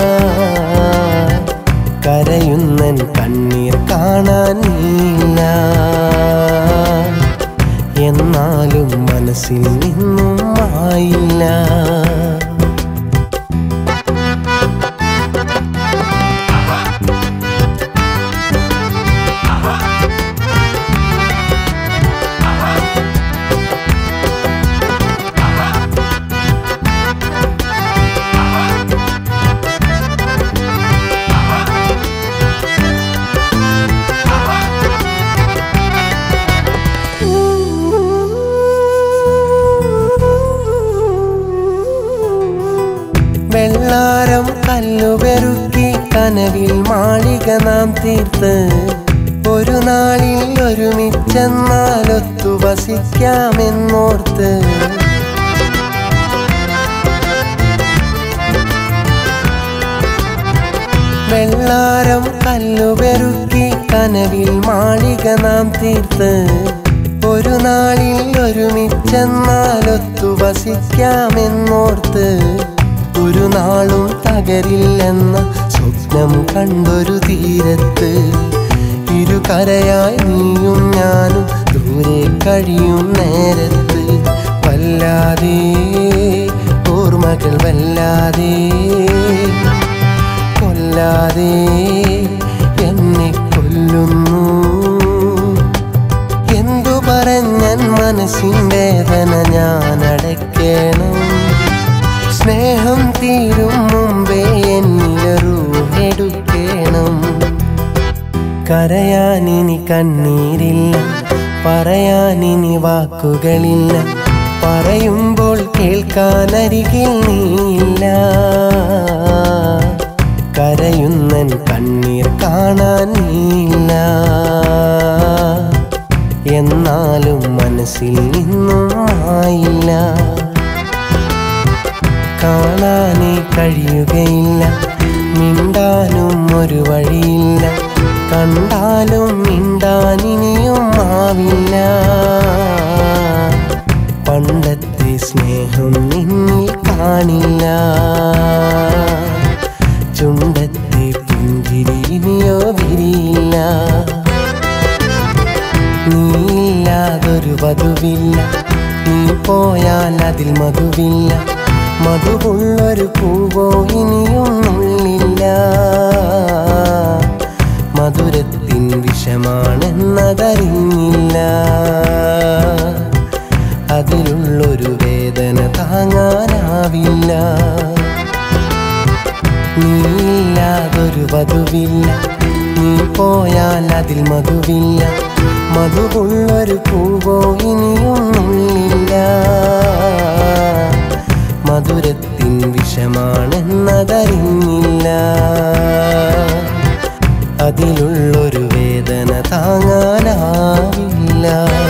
കരയുന്നൻ കണ്ണീർ കാണാൻ നീയില്ല എന്നാലും മനസ്സിൽ നിന്നും ആയില്ല ആ കല്ലുപെറുക്കി കനവിൽ മാളിക നാം തീർത്ത് ഒരു നാളിൽ ഒരുമിച്ചെന്നാലൊത്തു വസിക്കാമെന്നോർത്ത് വെള്ളാരം കല്ലുപെറുക്കി കനവിൽ മാളിക നാം തീർത്ത് ഒരു നാളിൽ ഒരുമിച്ചെന്നാലൊത്തു വസിക്കാമെന്നോർത്ത് ഒരു നാളും തകരില്ലെന്ന സ്വപ്നം കണ്ടൊരു തീരത്ത് ഇരുകരയായി നീയും ഞാനും ദൂരെ കഴിയും നേരത്ത് വല്ലാതെ ഓർമ്മകൾ വല്ലാതെ കൊല്ലാതെ എന്നെ കൊല്ലുന്നു എന്തു പറഞ്ഞൻ മനസ്സിൻ വേദന ഞാൻ അടയ്ക്കണം സ്നേഹം തീരും മുമ്പേ എന്നിലറൂഹെടുക്കണം കരയാനിനി കണ്ണീരില്ല പറയാനിനി വാക്കുകളില്ല പറയുമ്പോൾ കേൾക്കാനരികിൽ നീയില്ല കരയുന്നൻ കണ്ണീർ കാണാൻ നീയില്ല എന്നാലും മനസ്സിൽ നിന്നും ആയില്ല കാണാനേ കഴിയുകയില്ല മിണ്ടാനും ഒരു വഴിയില്ല കണ്ടാലും മിണ്ടാനിനിയും ആവില്ല പണ്ടത്തെ സ്നേഹം നിന്നിൽ കാണില്ല ചുണ്ടത്തെ പുഞ്ചിരി ഇനിയോ വിരിയില്ല നീയില്ലാതൊരു വധുവില്ല നീ പോയാൽ അതിൽ മധുവില്ല മധുവുള്ളൊരു പൂവോ ഇനിയും ഉള്ളില്ല മധുരത്തിൻ വിഷമാണെന്നതറിഞ്ഞില്ല അതിലുള്ളൊരു വേദന താങ്ങാനാവില്ല നീയില്ലാതൊരു വധുവില്ല നീ പോയാൽ അതിൽ മധുവില്ല മധുവുള്ളൊരു പൂവോ ഇനിയും ഉള്ളില്ല മധുരത്തിൻ വിഷമാണെന്നതറിഞ്ഞില്ല അതിലുള്ളൊരു വേദന താങ്ങാനാവില്ല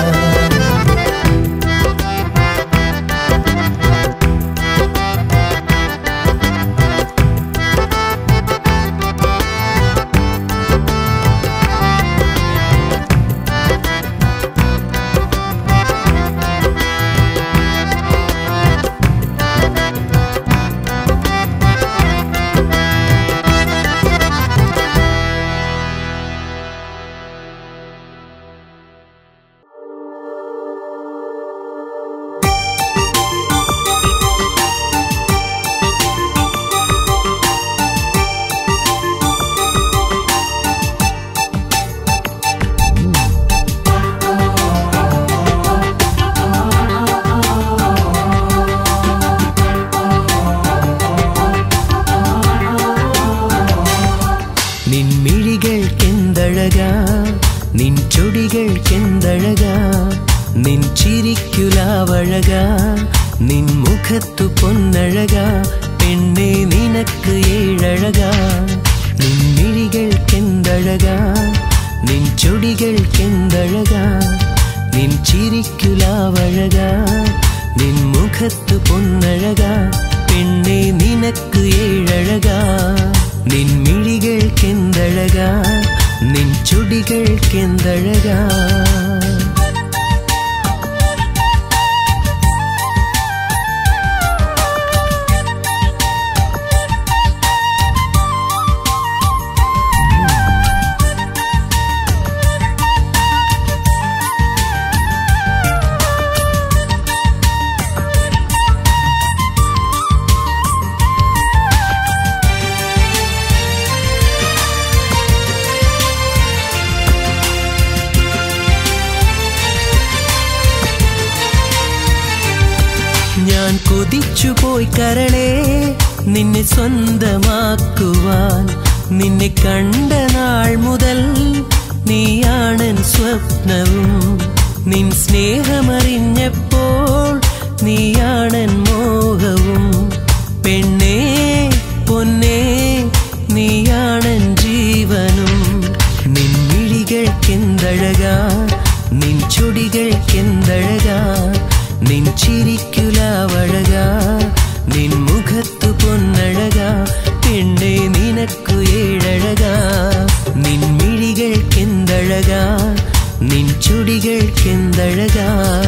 നിൻമിഴികൾക്കെന്തഴക നിൻ ചൊടികൾക്കെന്തഴക നിൻ ചിരിക്കുലാവഴക നിൻ മുഖത്തു പൊന്നഴക പെണ്ണെ നിനക്ക് ഏഴഴക നിൻമിഴികൾക്കെന്തഴക നിൻ ചൊടികൾക്കെന്തഴക നിൻ ചിരിക്കുലാവഴക നിൻ മുഖത്തു പൊന്നഴക പെണ്ണെ നിനക്ക് ഏഴഴക നിൻ മിഴികൾക്കെന്തഴക നിൻ ചുടികൾക്കെന്തഴക ഞാൻ കൊതിച്ചുപോയി കരളെ നിന്നെ സ്വന്തമാക്കുവാൻ നിന്നെ കണ്ട നാൾ മുതൽ നീയാണൻ സ്വപ്നവും നിൻ സ്നേഹമറിഞ്ഞപ്പോൾ നീയാണൻ മോഹവും പെണ്ണേ പൊന്നേ മിഴികൾക്കെന്തഴകാ നിൻ ചൊടികൾക്കെന്തഴകാ നിൻ ചിരിക്കുലാവഴകാ നിൻ മുഖത്തു പൊന്നഴകാ പെണ്ണെ നിനക്കു ഏഴഴകാ നിൻ മിഴികൾക്കെന്തഴകാ നിൻ ചൊടികൾക്കെന്തഴകാ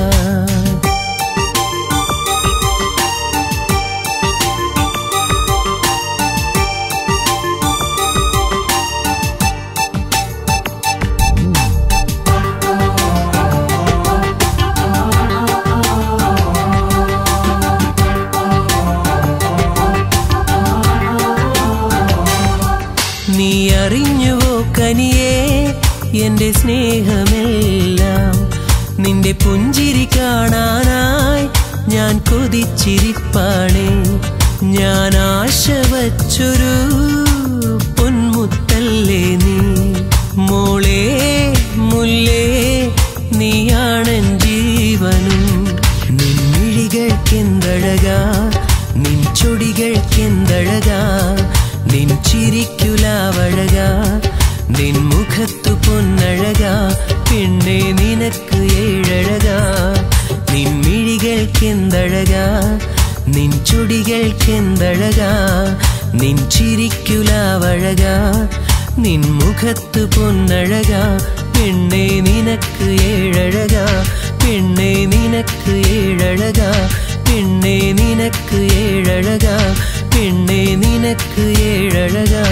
നീ അറിഞ്ഞുവോ കനിയേ എന്റെ സ്നേഹമെല്ലാം നിന്റെ പുഞ്ചിരി കാണാനായി ഞാൻ കൊതിച്ചിരിപ്പാണേ ഞാൻ ആശ വച്ചൊരു പൊന്മുത്തല്ലേ നീ മോളേ മുല്ലേ നീയാണൻ ജീവനും നിൻ മിഴികൾക്കെന്തഴകാ നിൻ ചൊടികൾക്കെന്തഴകാ നിൻ ചിരിക്കുലാവഴകാ നിൻ മുഖത്തു പൊന്നഴകാ പെണ്ണെ നിനക്ക് ഏഴഴകാ നിൻ മിഴികൾക്കെന്തഴകാ നിൻ ചൊടികൾക്കെന്തഴകാ നിൻ ചിരിക്കുലാവഴകാ നിൻ മുഖത്തു പൊന്നഴകാ പെണ്ണെ നിനക്ക് ഏഴഴകാ പെണ്ണെ നിനക്ക് ഏഴഴകാ പെണ്ണെ നിനക്ക് ഏഴഴകാ പെണ്ണെ നിനക്ക് ഏഴഴകാ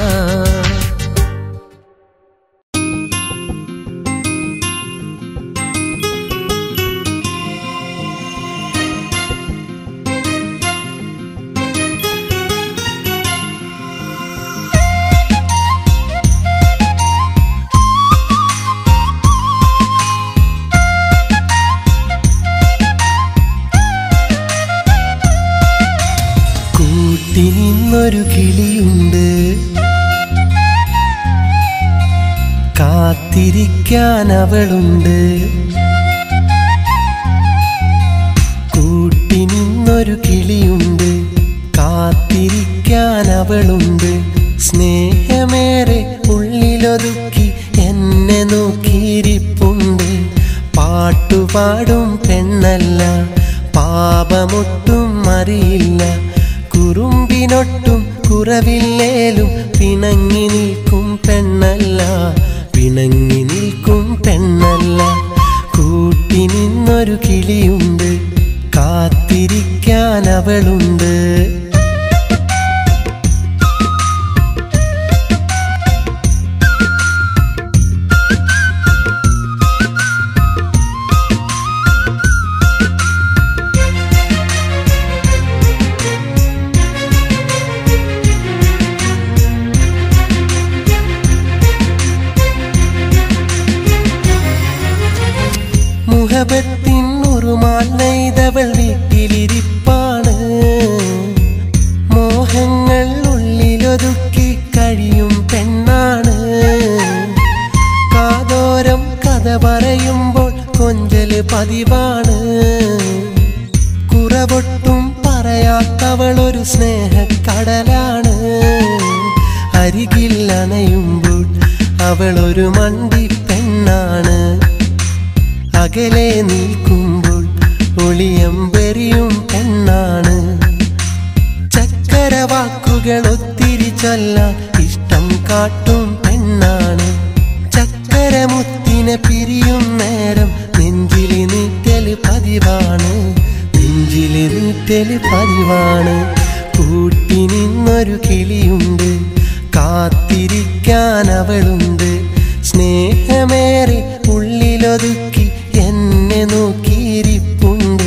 കൂട്ടി നിന്നൊരു കിളിയുണ്ട് കാത്തിരിക്കാൻ അവളുണ്ട് കൂട്ടി നിന്നൊരു കിളിയുണ്ട് കാത്തിരിക്കാൻ അവളുണ്ട് സ്നേഹമേറെ ഉള്ളിലൊതുക്കി എന്നെ നോക്കിയിരിപ്പുണ്ട് പാട്ടുപാടും പെണ്ണല്ല പാപമൊട്ടും അറിയില്ല കുറുമ്പിനൊട്ടും കുറവില്ലേലും പിണങ്ങി നിൽക്കും പെണ്ണല്ല പിണങ്ങി നിൽക്കും പെണ്ണല്ല കൂട്ടി നിന്നൊരു കിളിയുണ്ട് കാത്തിരിക്കാൻ അവളുണ്ട് മുഹബത്തിൻ ഉറുമാൻ നെയ്തവൾ വീട്ടിലിരിപ്പാണ് മോഹങ്ങൾ ഉള്ളിലൊതുക്കി കഴിയും പെണ്ണാണ് കാതോരം കഥ പറയുമ്പോൾ കൊഞ്ചല് പതിവാണ് കുറവൊട്ടും പറയാത്തവളൊരു സ്നേഹക്കടലാണ് അരികിൽ അണയുമ്പോൾ അവളൊരു മണ്ടി പെണ്ണാണ് അകലെ നിൽക്കുമ്പോൾ ഒളിയമ്പെറിയും പെണ്ണാണ് ചക്കര വാക്കുകൾ ഒത്തിരി ചൊല്ലാൻ ഇഷ്ടം കാട്ടും പെണ്ണാണ് ചക്കര മുത്തിനെ പിരിയും നേരം നെഞ്ചിലി നീറ്റല് പതിവാണ് നെഞ്ചിലി നീറ്റല് പതിവാണ് കൂട്ടി നിന്നൊരു കിളിയുണ്ട് കാത്തിരിക്കാൻ അവളുണ്ട് സ്നേഹമേറെ ഉള്ളിലൊതുക്കി എന്നെ നോക്കിയിരിപ്പുണ്ട്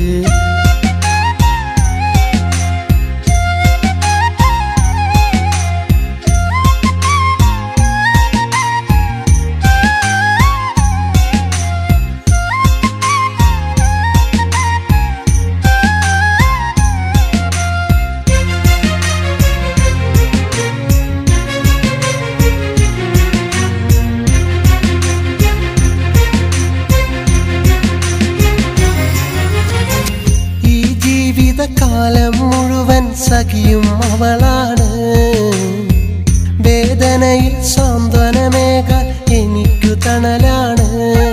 ഈ ജീവിതകാലം മുഴുവൻ സഖിയും അവളാണ് വേദനയിൽ സാന്ത്വനമേകാൻ എനിക്കു തണലാണ്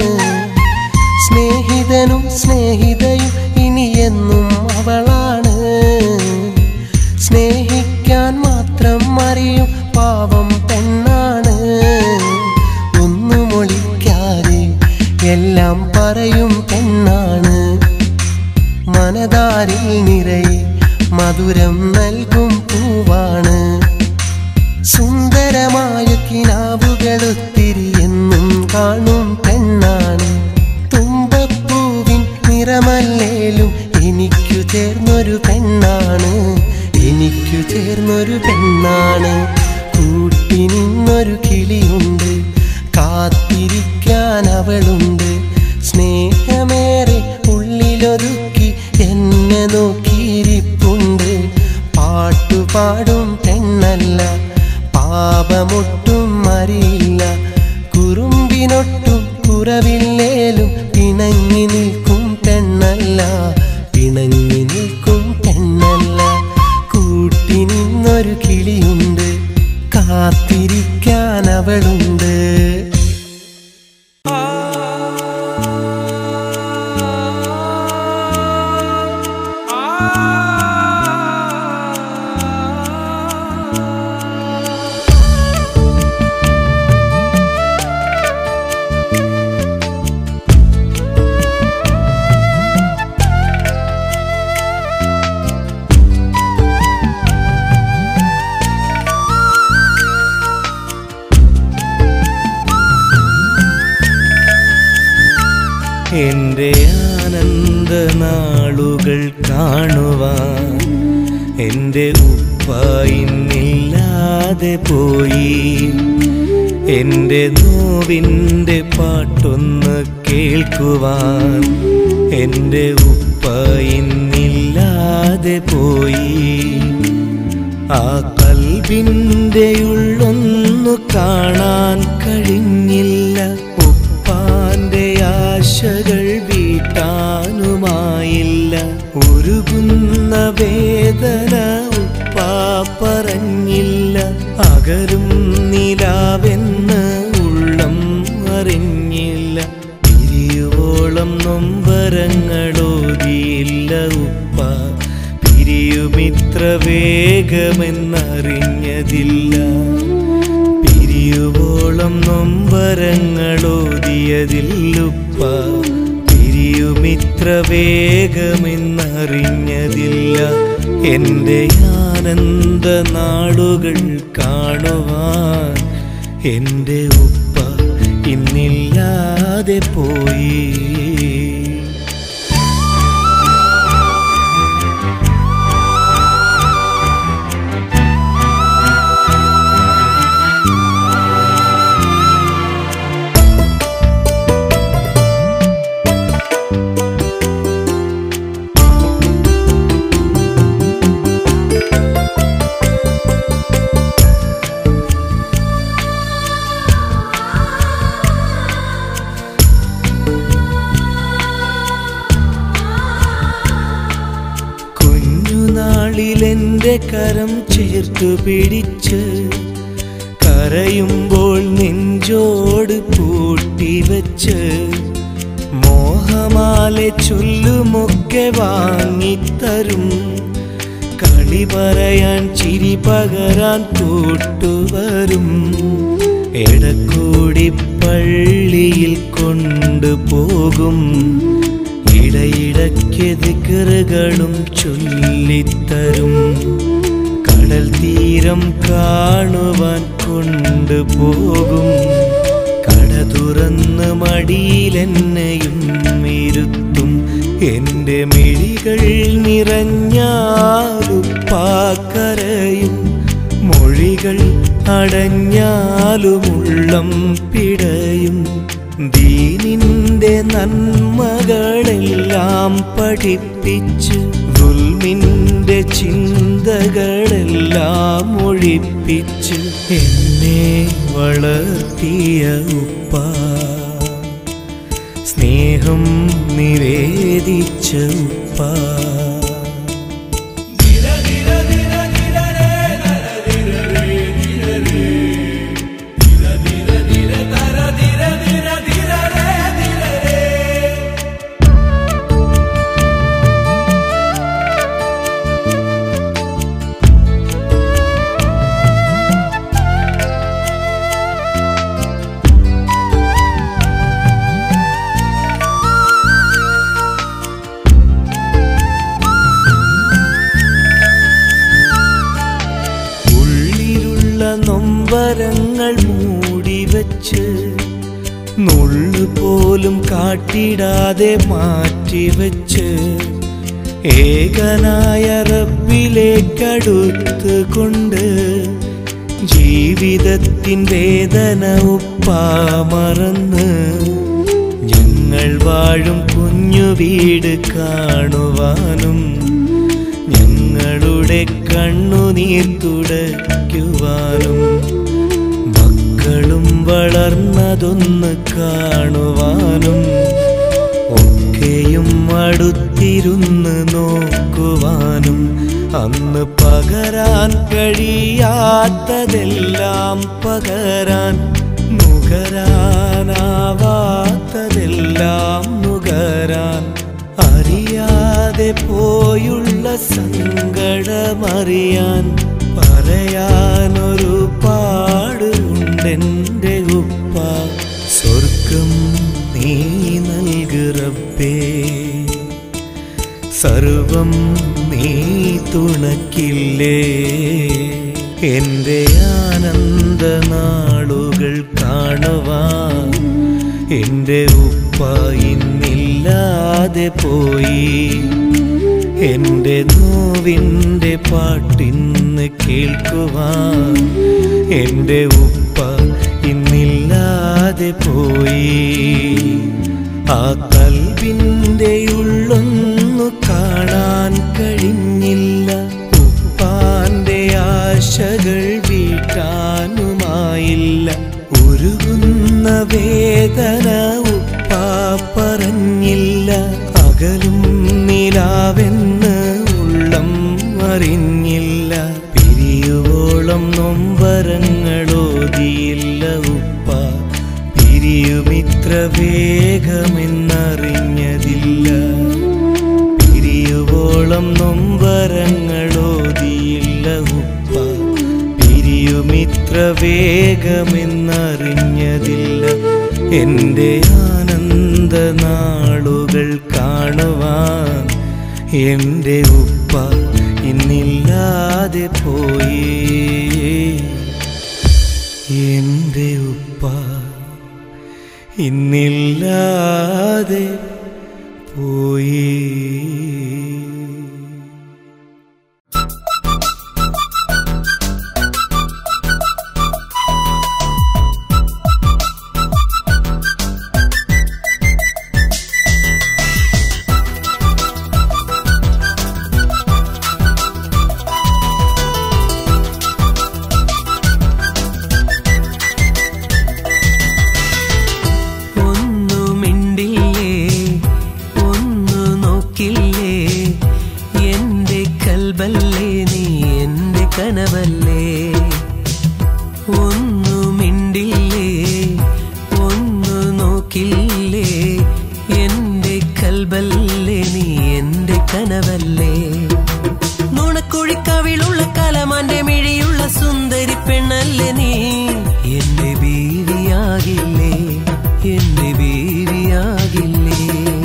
സ്നേഹിതനും സ്നേഹിതയും ഇനി എന്നും അവളാണ് സ്നേഹിക്കാൻ മാത്രം അറിയും പാവം പെണ്ണാണ് ഒന്നും ഒളിക്കാതെ എല്ലാം പറയും പെണ്ണാണ് മനതാരിൽ നിറയെ മധുരം നൽകും പൂവാണ് സുന്ദരമായ കിനാവുകളൊത്തിരി എന്നും കാണും പെണ്ണാണ് തുമ്പപ്പൂവിൻ നിറമല്ലേലും എനിക്കു ചേർന്നൊരു പെണ്ണാണ് എനിക്കു ചേർന്നൊരു പെണ്ണാണ് കൂട്ടി നിന്നൊരു കിളിയുണ്ട് കാത്തിരിക്കാൻ അവളുണ്ട് സ്നേഹമേറെ ഉള്ളിലൊതുക്കി എന്നെ നോക്കിയിരിപ്പുണ്ട് പാട്ടുപാടും പെണ്ണല്ല പാപമൊട്ടും അറിയില്ല കുറുമ്പിനൊട്ടും കുറവില്ലേലും പിണങ്ങി നിൽക്കും പെണ്ണല്ല പിണങ്ങി നിൽക്കും പെണ്ണല്ല കൂട്ടി നിന്നൊരു കിളിയുണ്ട് കാത്തിരിക്കാൻ അവളുണ്ട് എന്റെ ആനന്ദ നാളുകൾ കാണുവാൻ എന്റെ ഉപ്പ ഇന്നില്ലാതെ പോയി എന്റെ നോവിൻ്റെ പാട്ടൊന്ന് കേൾക്കുവാൻ എന്റെ ഉപ്പ ഇന്നില്ലാതെ പോയി ആ കൽബിൻ്റെ ഉള്ളൊന്നു കാണാൻ കഴിഞ്ഞില്ല ഉപ്പാന്റെ ആശകൾ വീട്ടാനുമായില്ല ഉരുകുന്ന വേദന ഉപ്പാ പറഞ്ഞില്ല അകരും നിലാവെന്ന് ഉള്ളം അറിഞ്ഞില്ല പിരിയുവോളം നൊമ്പരങ്ങളോതിയില്ല ഉപ്പ പിരിയുമിത്ര വേഗമെന്നറിഞ്ഞതില്ല പിരിയുവോളം നൊമ്പരങ്ങളോതിയതില്ലുപ്പ പിരിയുമിത്ര വേഗമെന്നറിഞ്ഞതില്ല എൻ്റെ ആനന്ദ നാളുകൾ കാണുവാൻ എൻ്റെ ഉപ്പ ഇന്നില്ലാതെ പോയി കുഞ്ഞുനാളിലെന്റെ കരം ചേർത്തു പിടിച്ച് കരയുമ്പോൾ നെഞ്ചോട് പൂട്ടിവച്ച് മോഹമാലെ ചൊല്ലുമൊക്കെ വാങ്ങിത്തരും കളി പറയാൻ ചിരി പകരാൻ കൂട്ടുവരും എടക്കൂടി പള്ളിയിൽ കൊണ്ടുപോകും ഇടയിടയ്ക്ക് ദിക്കറുകളും ചൊല്ലിത്തരും കടൽ തീരം കാണുവാൻ കൊണ്ടുപോകും കട തുറന്ന് മടിയിലെന്നെയും ഇരുത്തും എൻ്റെ മിഴികൾ നിറഞ്ഞാലുപ്പാക്കരയും മൊഴികൾ അടഞ്ഞാലുമുള്ളം പിടയും ദീനിന്റെ നന്മകളെല്ലാം പഠിപ്പിച്ച് ദുൽമിന്റെ ചിന്തകളെല്ലാം ഒഴിപ്പിച്ച് എന്നെ വളർത്തിയ ഉപ്പ സ്നേഹം നിവേദിച്ച ഉപ്പ ധീര നൊമ്പരങ്ങൾ മൂടിവെച്ച് നുള്ളു പോലും കാട്ടിടാതെ മാറ്റിവെച്ച് ഏകനായ റബ്ബിലേക്കടുത്തുകൊണ്ട് ജീവിതത്തിൻ വേദന ഉപ്പാ മറന്ന് ഞങ്ങൾ വാഴും കുഞ്ഞു വീട് കാണുവാനും ഞങ്ങളുടെ കണ്ണുനീർ തുടയ്ക്കുവാനും മക്കളും വളർന്നതൊന്ന് കാണുവാനും ഒക്കെയും അടുത്തിരുന്ന് നോക്കുവാനും അന്ന് പകരാൻ കഴിയാത്തതെല്ലാം പകരാൻ നുകരാനാവാത്തതെല്ലാം നുകരാൻ അറിയാതെ പോയുള്ള സങ്കടമറിയാൻ പറയാനൊരു പാടുണ്ടെൻ്റെ ഉപ്പ സ്വർഗം നീ നൽകുറപ്പേ സർവം നീ തുണക്കില്ലേ എൻ്റെ ആനന്ദ നാളുകൾ കാണുവാൻ എൻ്റെ ഉപ്പ ഇന്നില്ലാതെ പോയി എൻ്റെ നോവിൻ്റെ പാട്ടിന്ന് കേൾക്കുവാൻ എൻ്റെ ഉപ്പ ഇന്നില്ലാതെ പോയി ആ കൽവിൻ്റെ ഉള്ളൊന്നു കാണാൻ കഴിഞ്ഞില്ല ഉപ്പാന്റെ ആശകൾ വീട്ടാനുമായില്ല ഉരുകുന്ന വേദന ഉപ്പ പറഞ്ഞില്ല അകലും നിലാവെന്ന് ഉള്ളം അറിഞ്ഞില്ല പിരിയുവോളം നൊമ്പരങ്ങളോതിയില്ല ഉപ്പ പിരിയുമിത്ര വേഗമെന്നറിഞ്ഞതില്ല പിരിയുവോളം നൊമ്പരങ്ങളോതിയില്ല ഉപ്പ പിരിയുമിത്ര വേഗമെന്നറിഞ്ഞതില്ല എൻ്റെ ആനന്ദ നാളുകൾ കാണുവാൻ എൻ്റെ ഉപ്പ ഇന്നില്ലാതെ പോയി എൻ്റെ ഉപ്പ ഇന്നില്ലാതെ പോയി ഒന്നു മിണ്ടില്ലേ ഒന്നു നോക്കില്ലേ എന്റെ കൽബല്ലേ നീ എന്റെ കനവല്ലേ ഒന്നു മിണ്ടില്ലേ ഒന്നു നോക്കില്ലേ എന്റെ കൽബല്ലേ നീ എന്റെ കനവല്ലേ നുണക്കുഴിക്കവിളുള്ള കലമാന്റെ മിഴിയുള്ള സുന്ദരി പെണ്ണല്ലേ നീ എന്റെ ബീവിയാകില്ലേ എന്റെ ബീവിയാകില്ലേ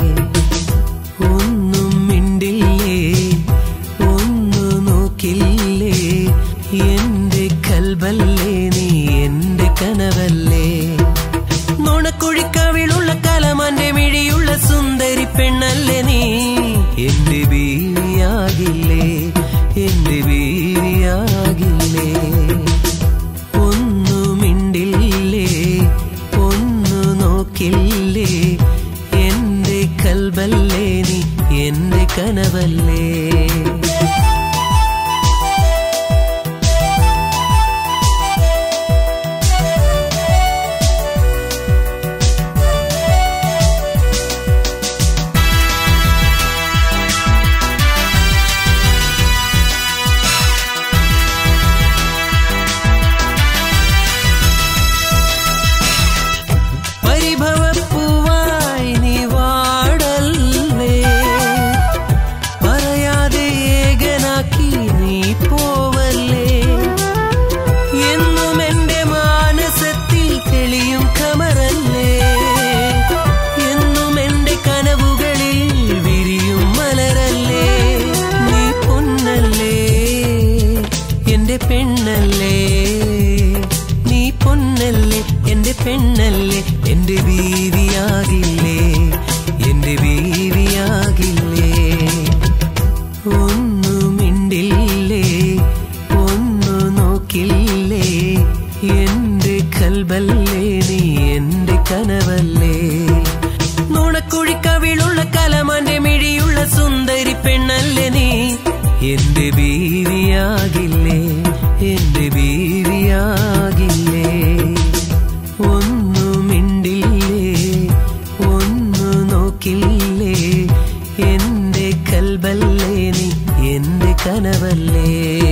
ഒന്നും മിണ്ടില്ലേ ഒന്നു നോക്കില്ലേ എന്റെ കൽബല്ലേ നീ എന്റെ കനവല്ലേ നുണക്കുഴിക്കവിളുള്ള കലമാന്റെ മിഴിയുള്ള സുന്ദരി പെണ്ണല്ലേ നീ എന്റെ ബീവിയാകില്ലേ എന്റെ ബീവിയാകില്ലേ ഒന്നു മിണ്ടില്ലേ ഒന്നു നോക്കില്ലേ എന്റെ കൽബല്ലേ നീ എന്റെ കനവല്ലേ പരിഭവപ്പൂവായി നീ വാടല്ലേ പറയാതെ കവിളുള്ള കലമാന്റെ മിഴിയുള്ള സുന്ദരി പെണ്ണല്ലേ നീ എന്റെ ബീവിയാകില്ലേ എന്റെ ബീവിയാകില്ലേ ഒന്നു മിണ്ടില്ലേ ഒന്നു നോക്കില്ലേ എന്റെ കൽബല്ലേ നീ എന്റെ കനവല്ലേ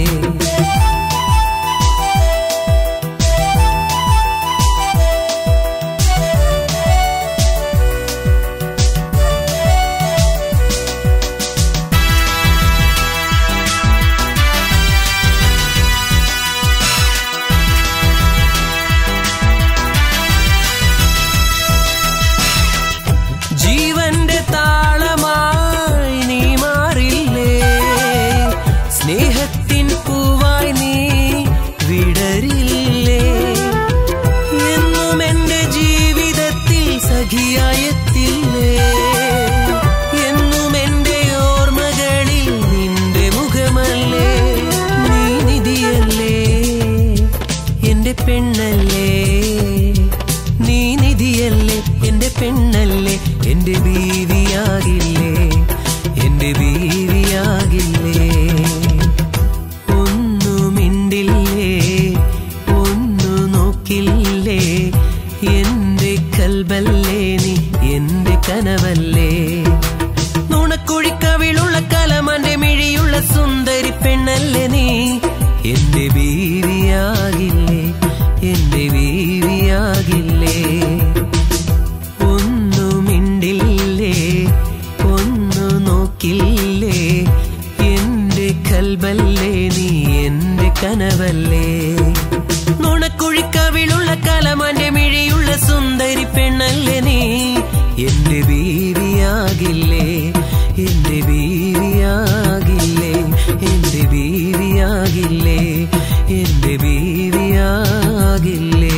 ജീവന്റെ താളമായി നീ മാറില്ലേ സ്നേഹത്തിൻ പൂവായി നീ വിടരില്ലേ എന്നും എന്റെ ജീവിതത്തിൽ സഖിയായെത്തില്ലേ എന്നും എന്റെ ഓർമ്മകളിൽ നിന്റെ മുഖമല്ലേ നീ നിധിയല്ലേ എന്റെ പെണ്ണല്ലേ നീ നിധിയല്ലേ എന്റെ പെണ്ണല്ലേ എന്റെ ബീവിയാകില്ലേ എന്റെ ബീവിയാകില്ലേ ഒന്നു മിണ്ടില്ലേ ഒന്നു നോക്കില്ലേ എന്റെ കൽബല്ലേ നീ എന്റെ കനവല്ലേ നുണക്കുഴിക്കവിളുള്ള കലമാന്റെ മിഴിയുള്ള സുന്ദരി പെണ്ണല്ലേ നീ എന്റെ ബീവിയാകില്ലേ എന്റെ ബീവിയാകില്ലേ ഒന്നു മിണ്ടില്ലേ ഒന്നു നോക്കില്ലേ എന്റെ കൽബല്ലേ നീ എന്റെ കനവല്ലേ നുണക്കുഴിക്കവിളുള്ള കലമാന്റെ മിഴിയുള്ള സുന്ദരി പെണ്ണല്ലേ നീ എന്റെ ബീവിയാകില്ലേ എന്റെ ബീവിയാകില്ലേ എന്റെ ബീവിയാകില്ലേ എന്റെ ബീവിയാകില്ലേ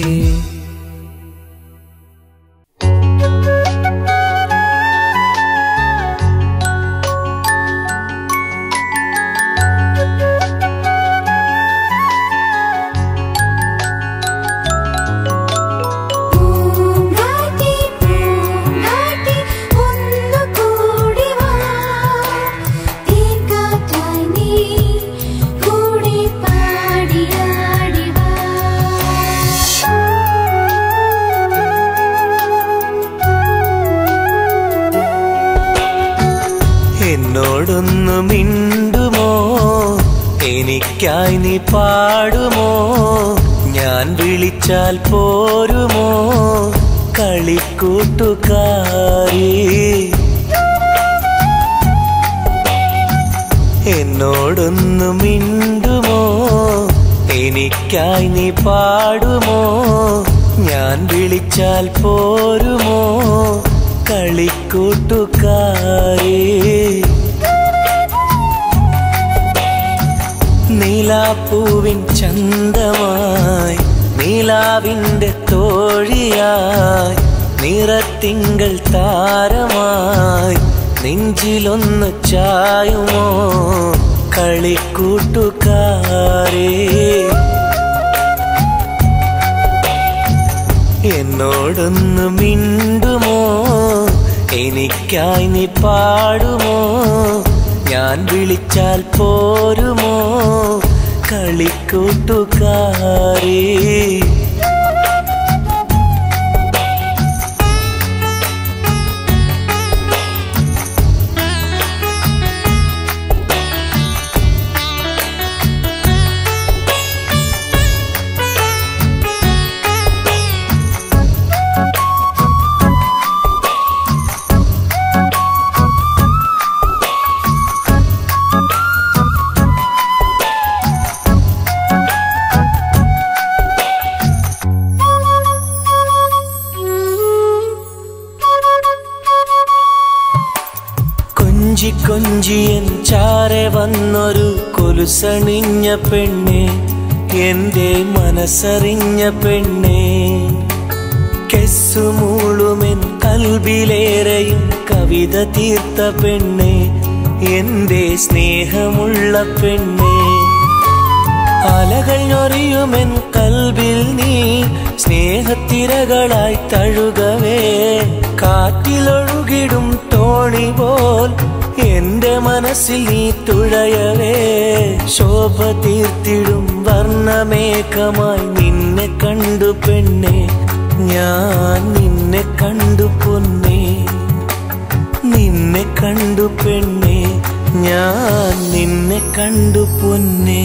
പൂങ്കാറ്റി പൂങ്കാറ്റി ഒന്നു കൂടി വാ തേൻകാറ്റായി നീ കൂടെ പാടിയാടി വാ എന്നോടൊന്നു മിണ്ടുമോ എനിക്കായി നീ പാടുമോ ഞാൻ വിളിച്ചാൽ പോരുമോ കളിക്കൂട്ടുകാരി എന്നോടൊന്നു മിണ്ടുമോ എനിക്കായി നീ പാടുമോ ഞാൻ വിളിച്ചാൽ പോരുമോ കളിക്കൂട്ടുകാരി നീലാപ്പൂവിൻ ചന്തമായി നീലാവിൻ്റെ തോഴിയായി നിറത്തിങ്കൾ താരമായി നെഞ്ചിലൊന്ന് ചായുമോ കളിക്കൂട്ടുകാരേ എന്നോടൊന്ന് മിണ്ടുമോ എനിക്കായി നീ പാടുമോ ഞാൻ വിളിച്ചാൽ പോരുമോ കളിക്കൂട്ടുകാരേ കൊഞ്ചി കൊഞ്ചിയൻ ചാരെ വന്നൊരു കൊലുസണിഞ്ഞ പെണ്ണെ എന്റെ മനസ്സറിഞ്ഞ പെണ്ണെ കെസ്സുമൂളുമെൻ കൽബിലേറെയും കവിത തീർത്ത പെണ്ണെ എന്റെ സ്നേഹമുള്ള പെണ്ണെ അലകൾ ഞൊറിയുമെൻ കൽബിൽ നീ സ്നേഹത്തിരകളായി തഴുകവേ കാറ്റിലൊഴുകിടും തോണി പോൽ എന്റെ മനസ്സിൽ നീ തുഴയവേ ശോഭ തീർത്തിടും വർണ്ണമേഘമായി നിന്നെ കണ്ടു പെണ്ണെ ഞാൻ നിന്നെ കണ്ടു പൊന്നേ നിന്നെ കണ്ടു പെണ്ണെ ഞാൻ നിന്നെ കണ്ടു പൊന്നേ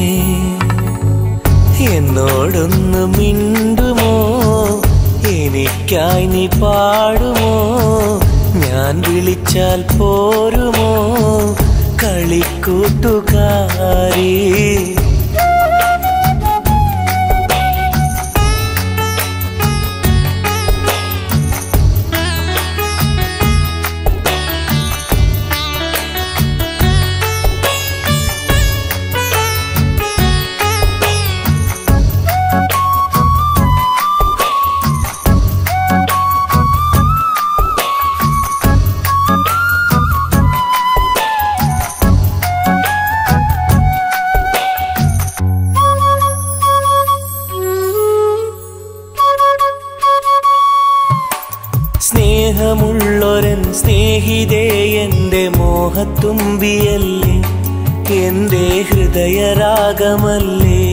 എന്നോടൊന്ന് മിണ്ടുമോ എനിക്കായി നീ പാടുമോ ഞാൻ വിളിച്ചാൽ പോരുമോ കളിക്കൂട്ടുകാരി സ്നേഹമുള്ളൊരൻ സ്നേഹിതേ എന്റെ മോഹത്തുമ്പിയല്ലേ എന്റെ ഹൃദയരാഗമല്ലേ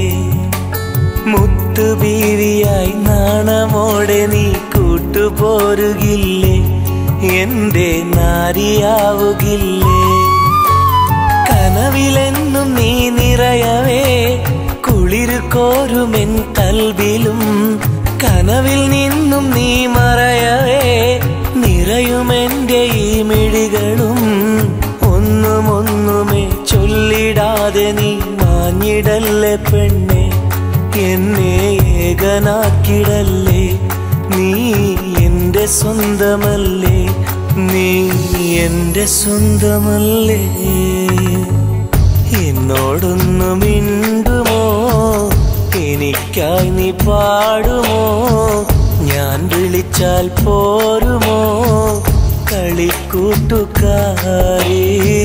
മുത്തുബീവിയായി നാണമോടെ നീ കൂട്ടുപോരുകില്ലേ എന്റെ നാരിയാവുകില്ലേ കനവിലെന്നും നീ നിറയവേ കുളിരു കോരുമെൻ കൽവിലും കനവിൽ നിന്നും നീ മറയവേ നിറയുമെന്റെ ഈ മിഴികളും ഒന്നും ഒന്നുമേ ചൊല്ലിടാതെ നീ മാഞ്ഞിടല്ലേ പെണ്ണെ എന്നെ ഏകനാക്കിടല്ലേ നീ എന്റെ സ്വന്തമല്ലേ നീ എന്റെ സ്വന്തമല്ലേ എന്നോടൊന്നു മിണ്ടുമോ എനിക്കായി നീ പാടുമോ ഞാൻ വിളിച്ചാൽ പോരുമോ കളിക്കൂട്ടുകാരി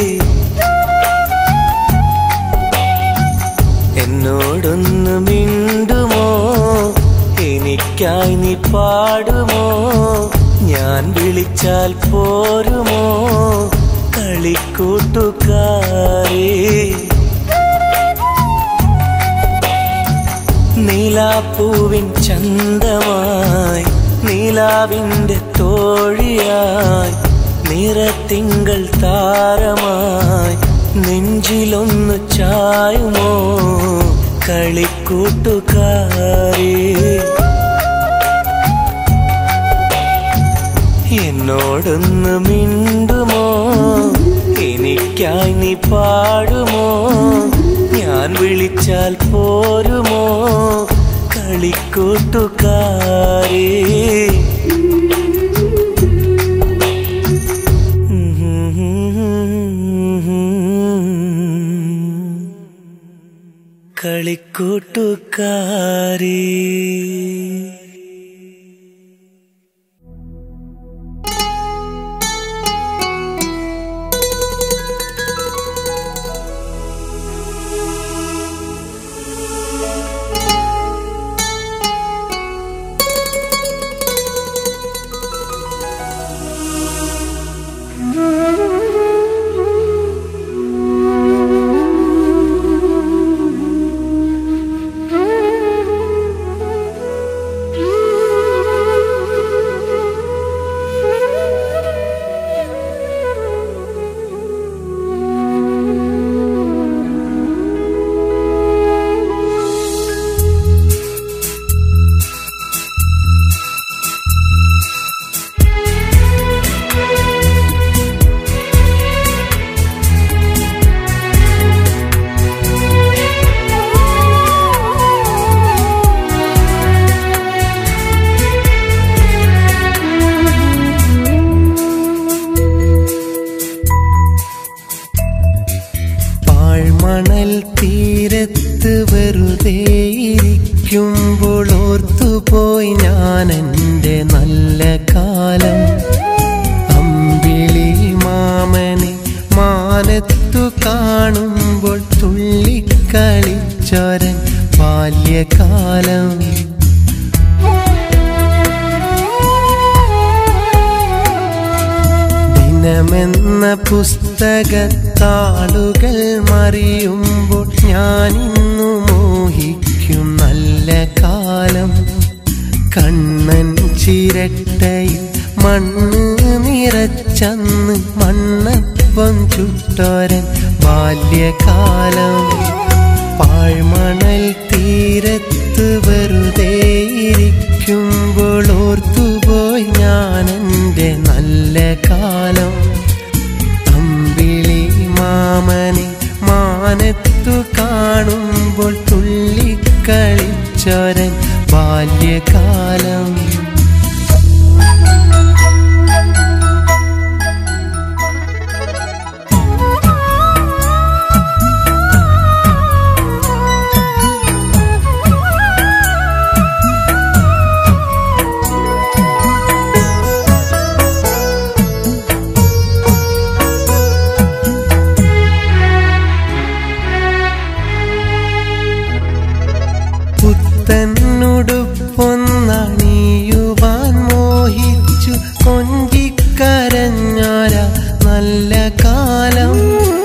എന്നോടൊന്ന് മിണ്ടുമോ എനിക്കായി നീ പാടുമോ ഞാൻ വിളിച്ചാൽ പോരുമോ കളിക്കൂട്ടുകാരി നീലാപ്പൂവിൻ ചന്തമായി നീലാവിൻ്റെ തോഴിയായി നിറത്തിങ്കൾ താരമായി നെഞ്ചിലൊന്നു ചായുമോ കളിക്കൂട്ടുകാരി എന്നോടൊന്ന് മിണ്ടുമോ എനിക്കായി നീ പാടുമോ ഞാൻ വിളിച്ചാൽ പോരുമോ കളിക്കൂട്ടുകാരി കളിക്കൂട്ടുകാരി പാഴ്മണൽ തീരത്ത് വെറുതെ ഇരിക്കുമ്പോൾ ഓർത്തുപോയി ഞാൻ എൻ്റെ നല്ല കാലം അമ്പിളി മാമനെ മാനത്തു കാണുമ്പോൾ തുള്ളിക്കളിച്ചൊരൻ ബാല്യകാലം ദിനമെന്ന പുസ്തകത്താളുകൾ മറിയുമ്പോൾ ഞാനിന്നു മോഹിക്കും നല്ല കാലം കണ്ണൻ ചിരട്ടയിൽ മണ്ണ് നിറച്ചന്ന് മണ്ണപ്പം ചുട്ടോരൻ ബാല്യകാലം പാഴ്മണൽ തീരത്ത് വെറുതെ ഇരിക്കുമ്പോൾ ഓർത്തുപോയി ഞാൻ എൻ്റെ നല്ല കാലം അമ്പിളി മാമനെ മാനത്തു കാണുമ്പോൾ തുള്ളിക്കളിച്ചോരൻ ബാല്യകാലം പുത്തനുടുപ്പൊന്നണിയുവാൻ മോഹിച്ചു കൊഞ്ചിക്കരഞ്ഞോര നല്ല കാലം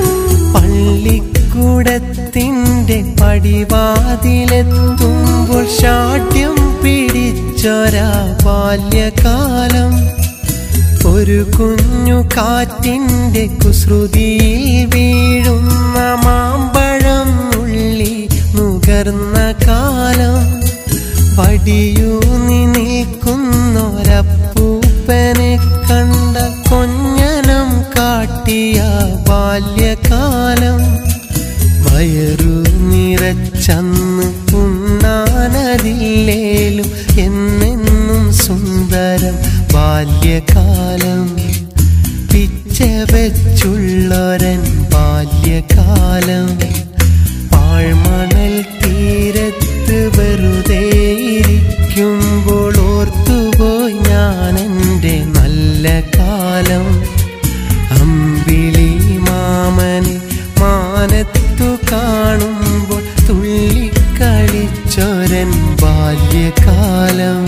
പള്ളിക്കൂടത്തിൻ്റെ പടിവാതിലെത്തുമ്പോൾ ശാഠ്യം പിടിച്ചൊരാ ബാല്യകാലം ഒരു കുഞ്ഞു കാറ്റിൻ്റെ കുസൃതിയിൽ വീഴുന്ന മാമ്പഴം ഉള്ളി നുകർന്ന കാലം വടിയൂന്നി നിൽക്കുന്നൊരപ്പൂപ്പനെ കണ്ട കൊഞ്ഞനം കാട്ടിയ ബാല്യകാലം വയറു നിറച്ചന്ന് ഉണ്ണാനതില്ലേലും എന്നെന്നും സുന്ദരം ബാല്യകാലം പിച്ച വെച്ചുള്ളൊരൻ ബാല്യകാലം പാഴ്മണൽ തീരത്ത് വെറുതെ ഇരിക്കുമ്പോൾ ഓർത്തുപോയി ഞാൻ എൻ്റെ നല്ല കാലം അമ്പിളി മാമനെ മാനത്തു കാണുമ്പോൾ തുള്ളിക്കളിച്ചൊരൻ ബാല്യകാലം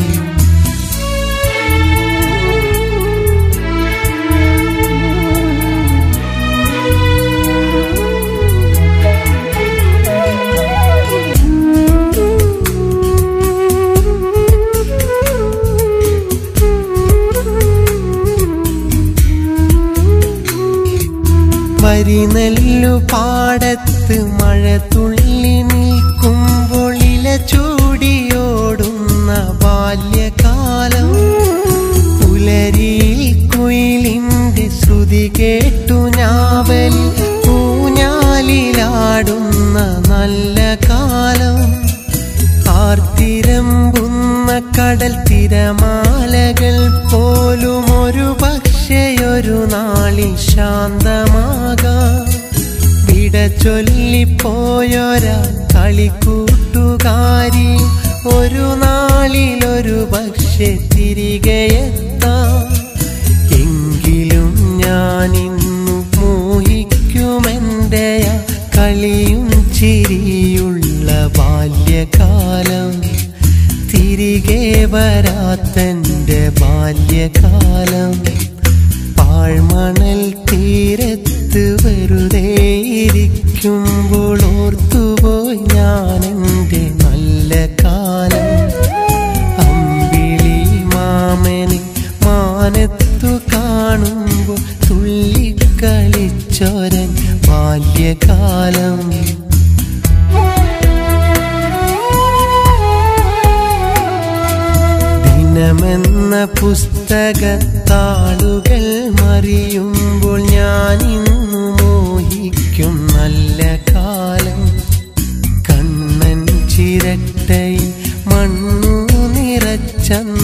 വരിനെല്ലു പാടത്ത് മഴ തുള്ളി നിൽക്കുമ്പോൾ ഇല ചൂടിയോടുന്ന ബാല്യകാലം പുലരിയിൽ കുയിലിൻ്റെ ശ്രുതി കേട്ടു ഞാവൽ ഊഞ്ഞാലിലാടുന്ന നല്ല കാലം ആർത്തിരമ്പുന്ന കടൽ തിരമാലകൾ പോലും ഒരു പക്ഷെയൊരു നാളിൽ ശാന്തമാകാം വിട ചൊല്ലിപ്പോയൊരാ കളിക്കൂട്ടുകാരി ഒരു നാളിലൊരു പക്ഷെ തിരികെ എത്താം എങ്കിലും ഞാനിന്നു മോഹിക്കുമെൻ്റെ ആ കളിയും ചിരിയുള്ള ബാല്യകാലം തിരികെ വരാത്തൻ്റെ ബാല്യകാലം പാഴ്മണൽ തീരത്ത് വെറുതെ ഇരിക്കുമ്പോൾ ഓർത്തുപോയി ഞാൻ എൻ്റെ നല്ല കാലം അമ്പിളി മാമനെ മാനത്തു കാണുമ്പോൾ തുള്ളിക്കളിച്ചോരൻ ബാല്യകാലം ദിനമെന്ന പുസ്തകത്താളുകൾ മറിയുമ്പോൾ ഞാൻ ഇന്നു മോഹിക്കും നല്ല കാലം കണ്ണൻ ചിരട്ടയിൽ മണ്ണു നിറച്ചന്ന്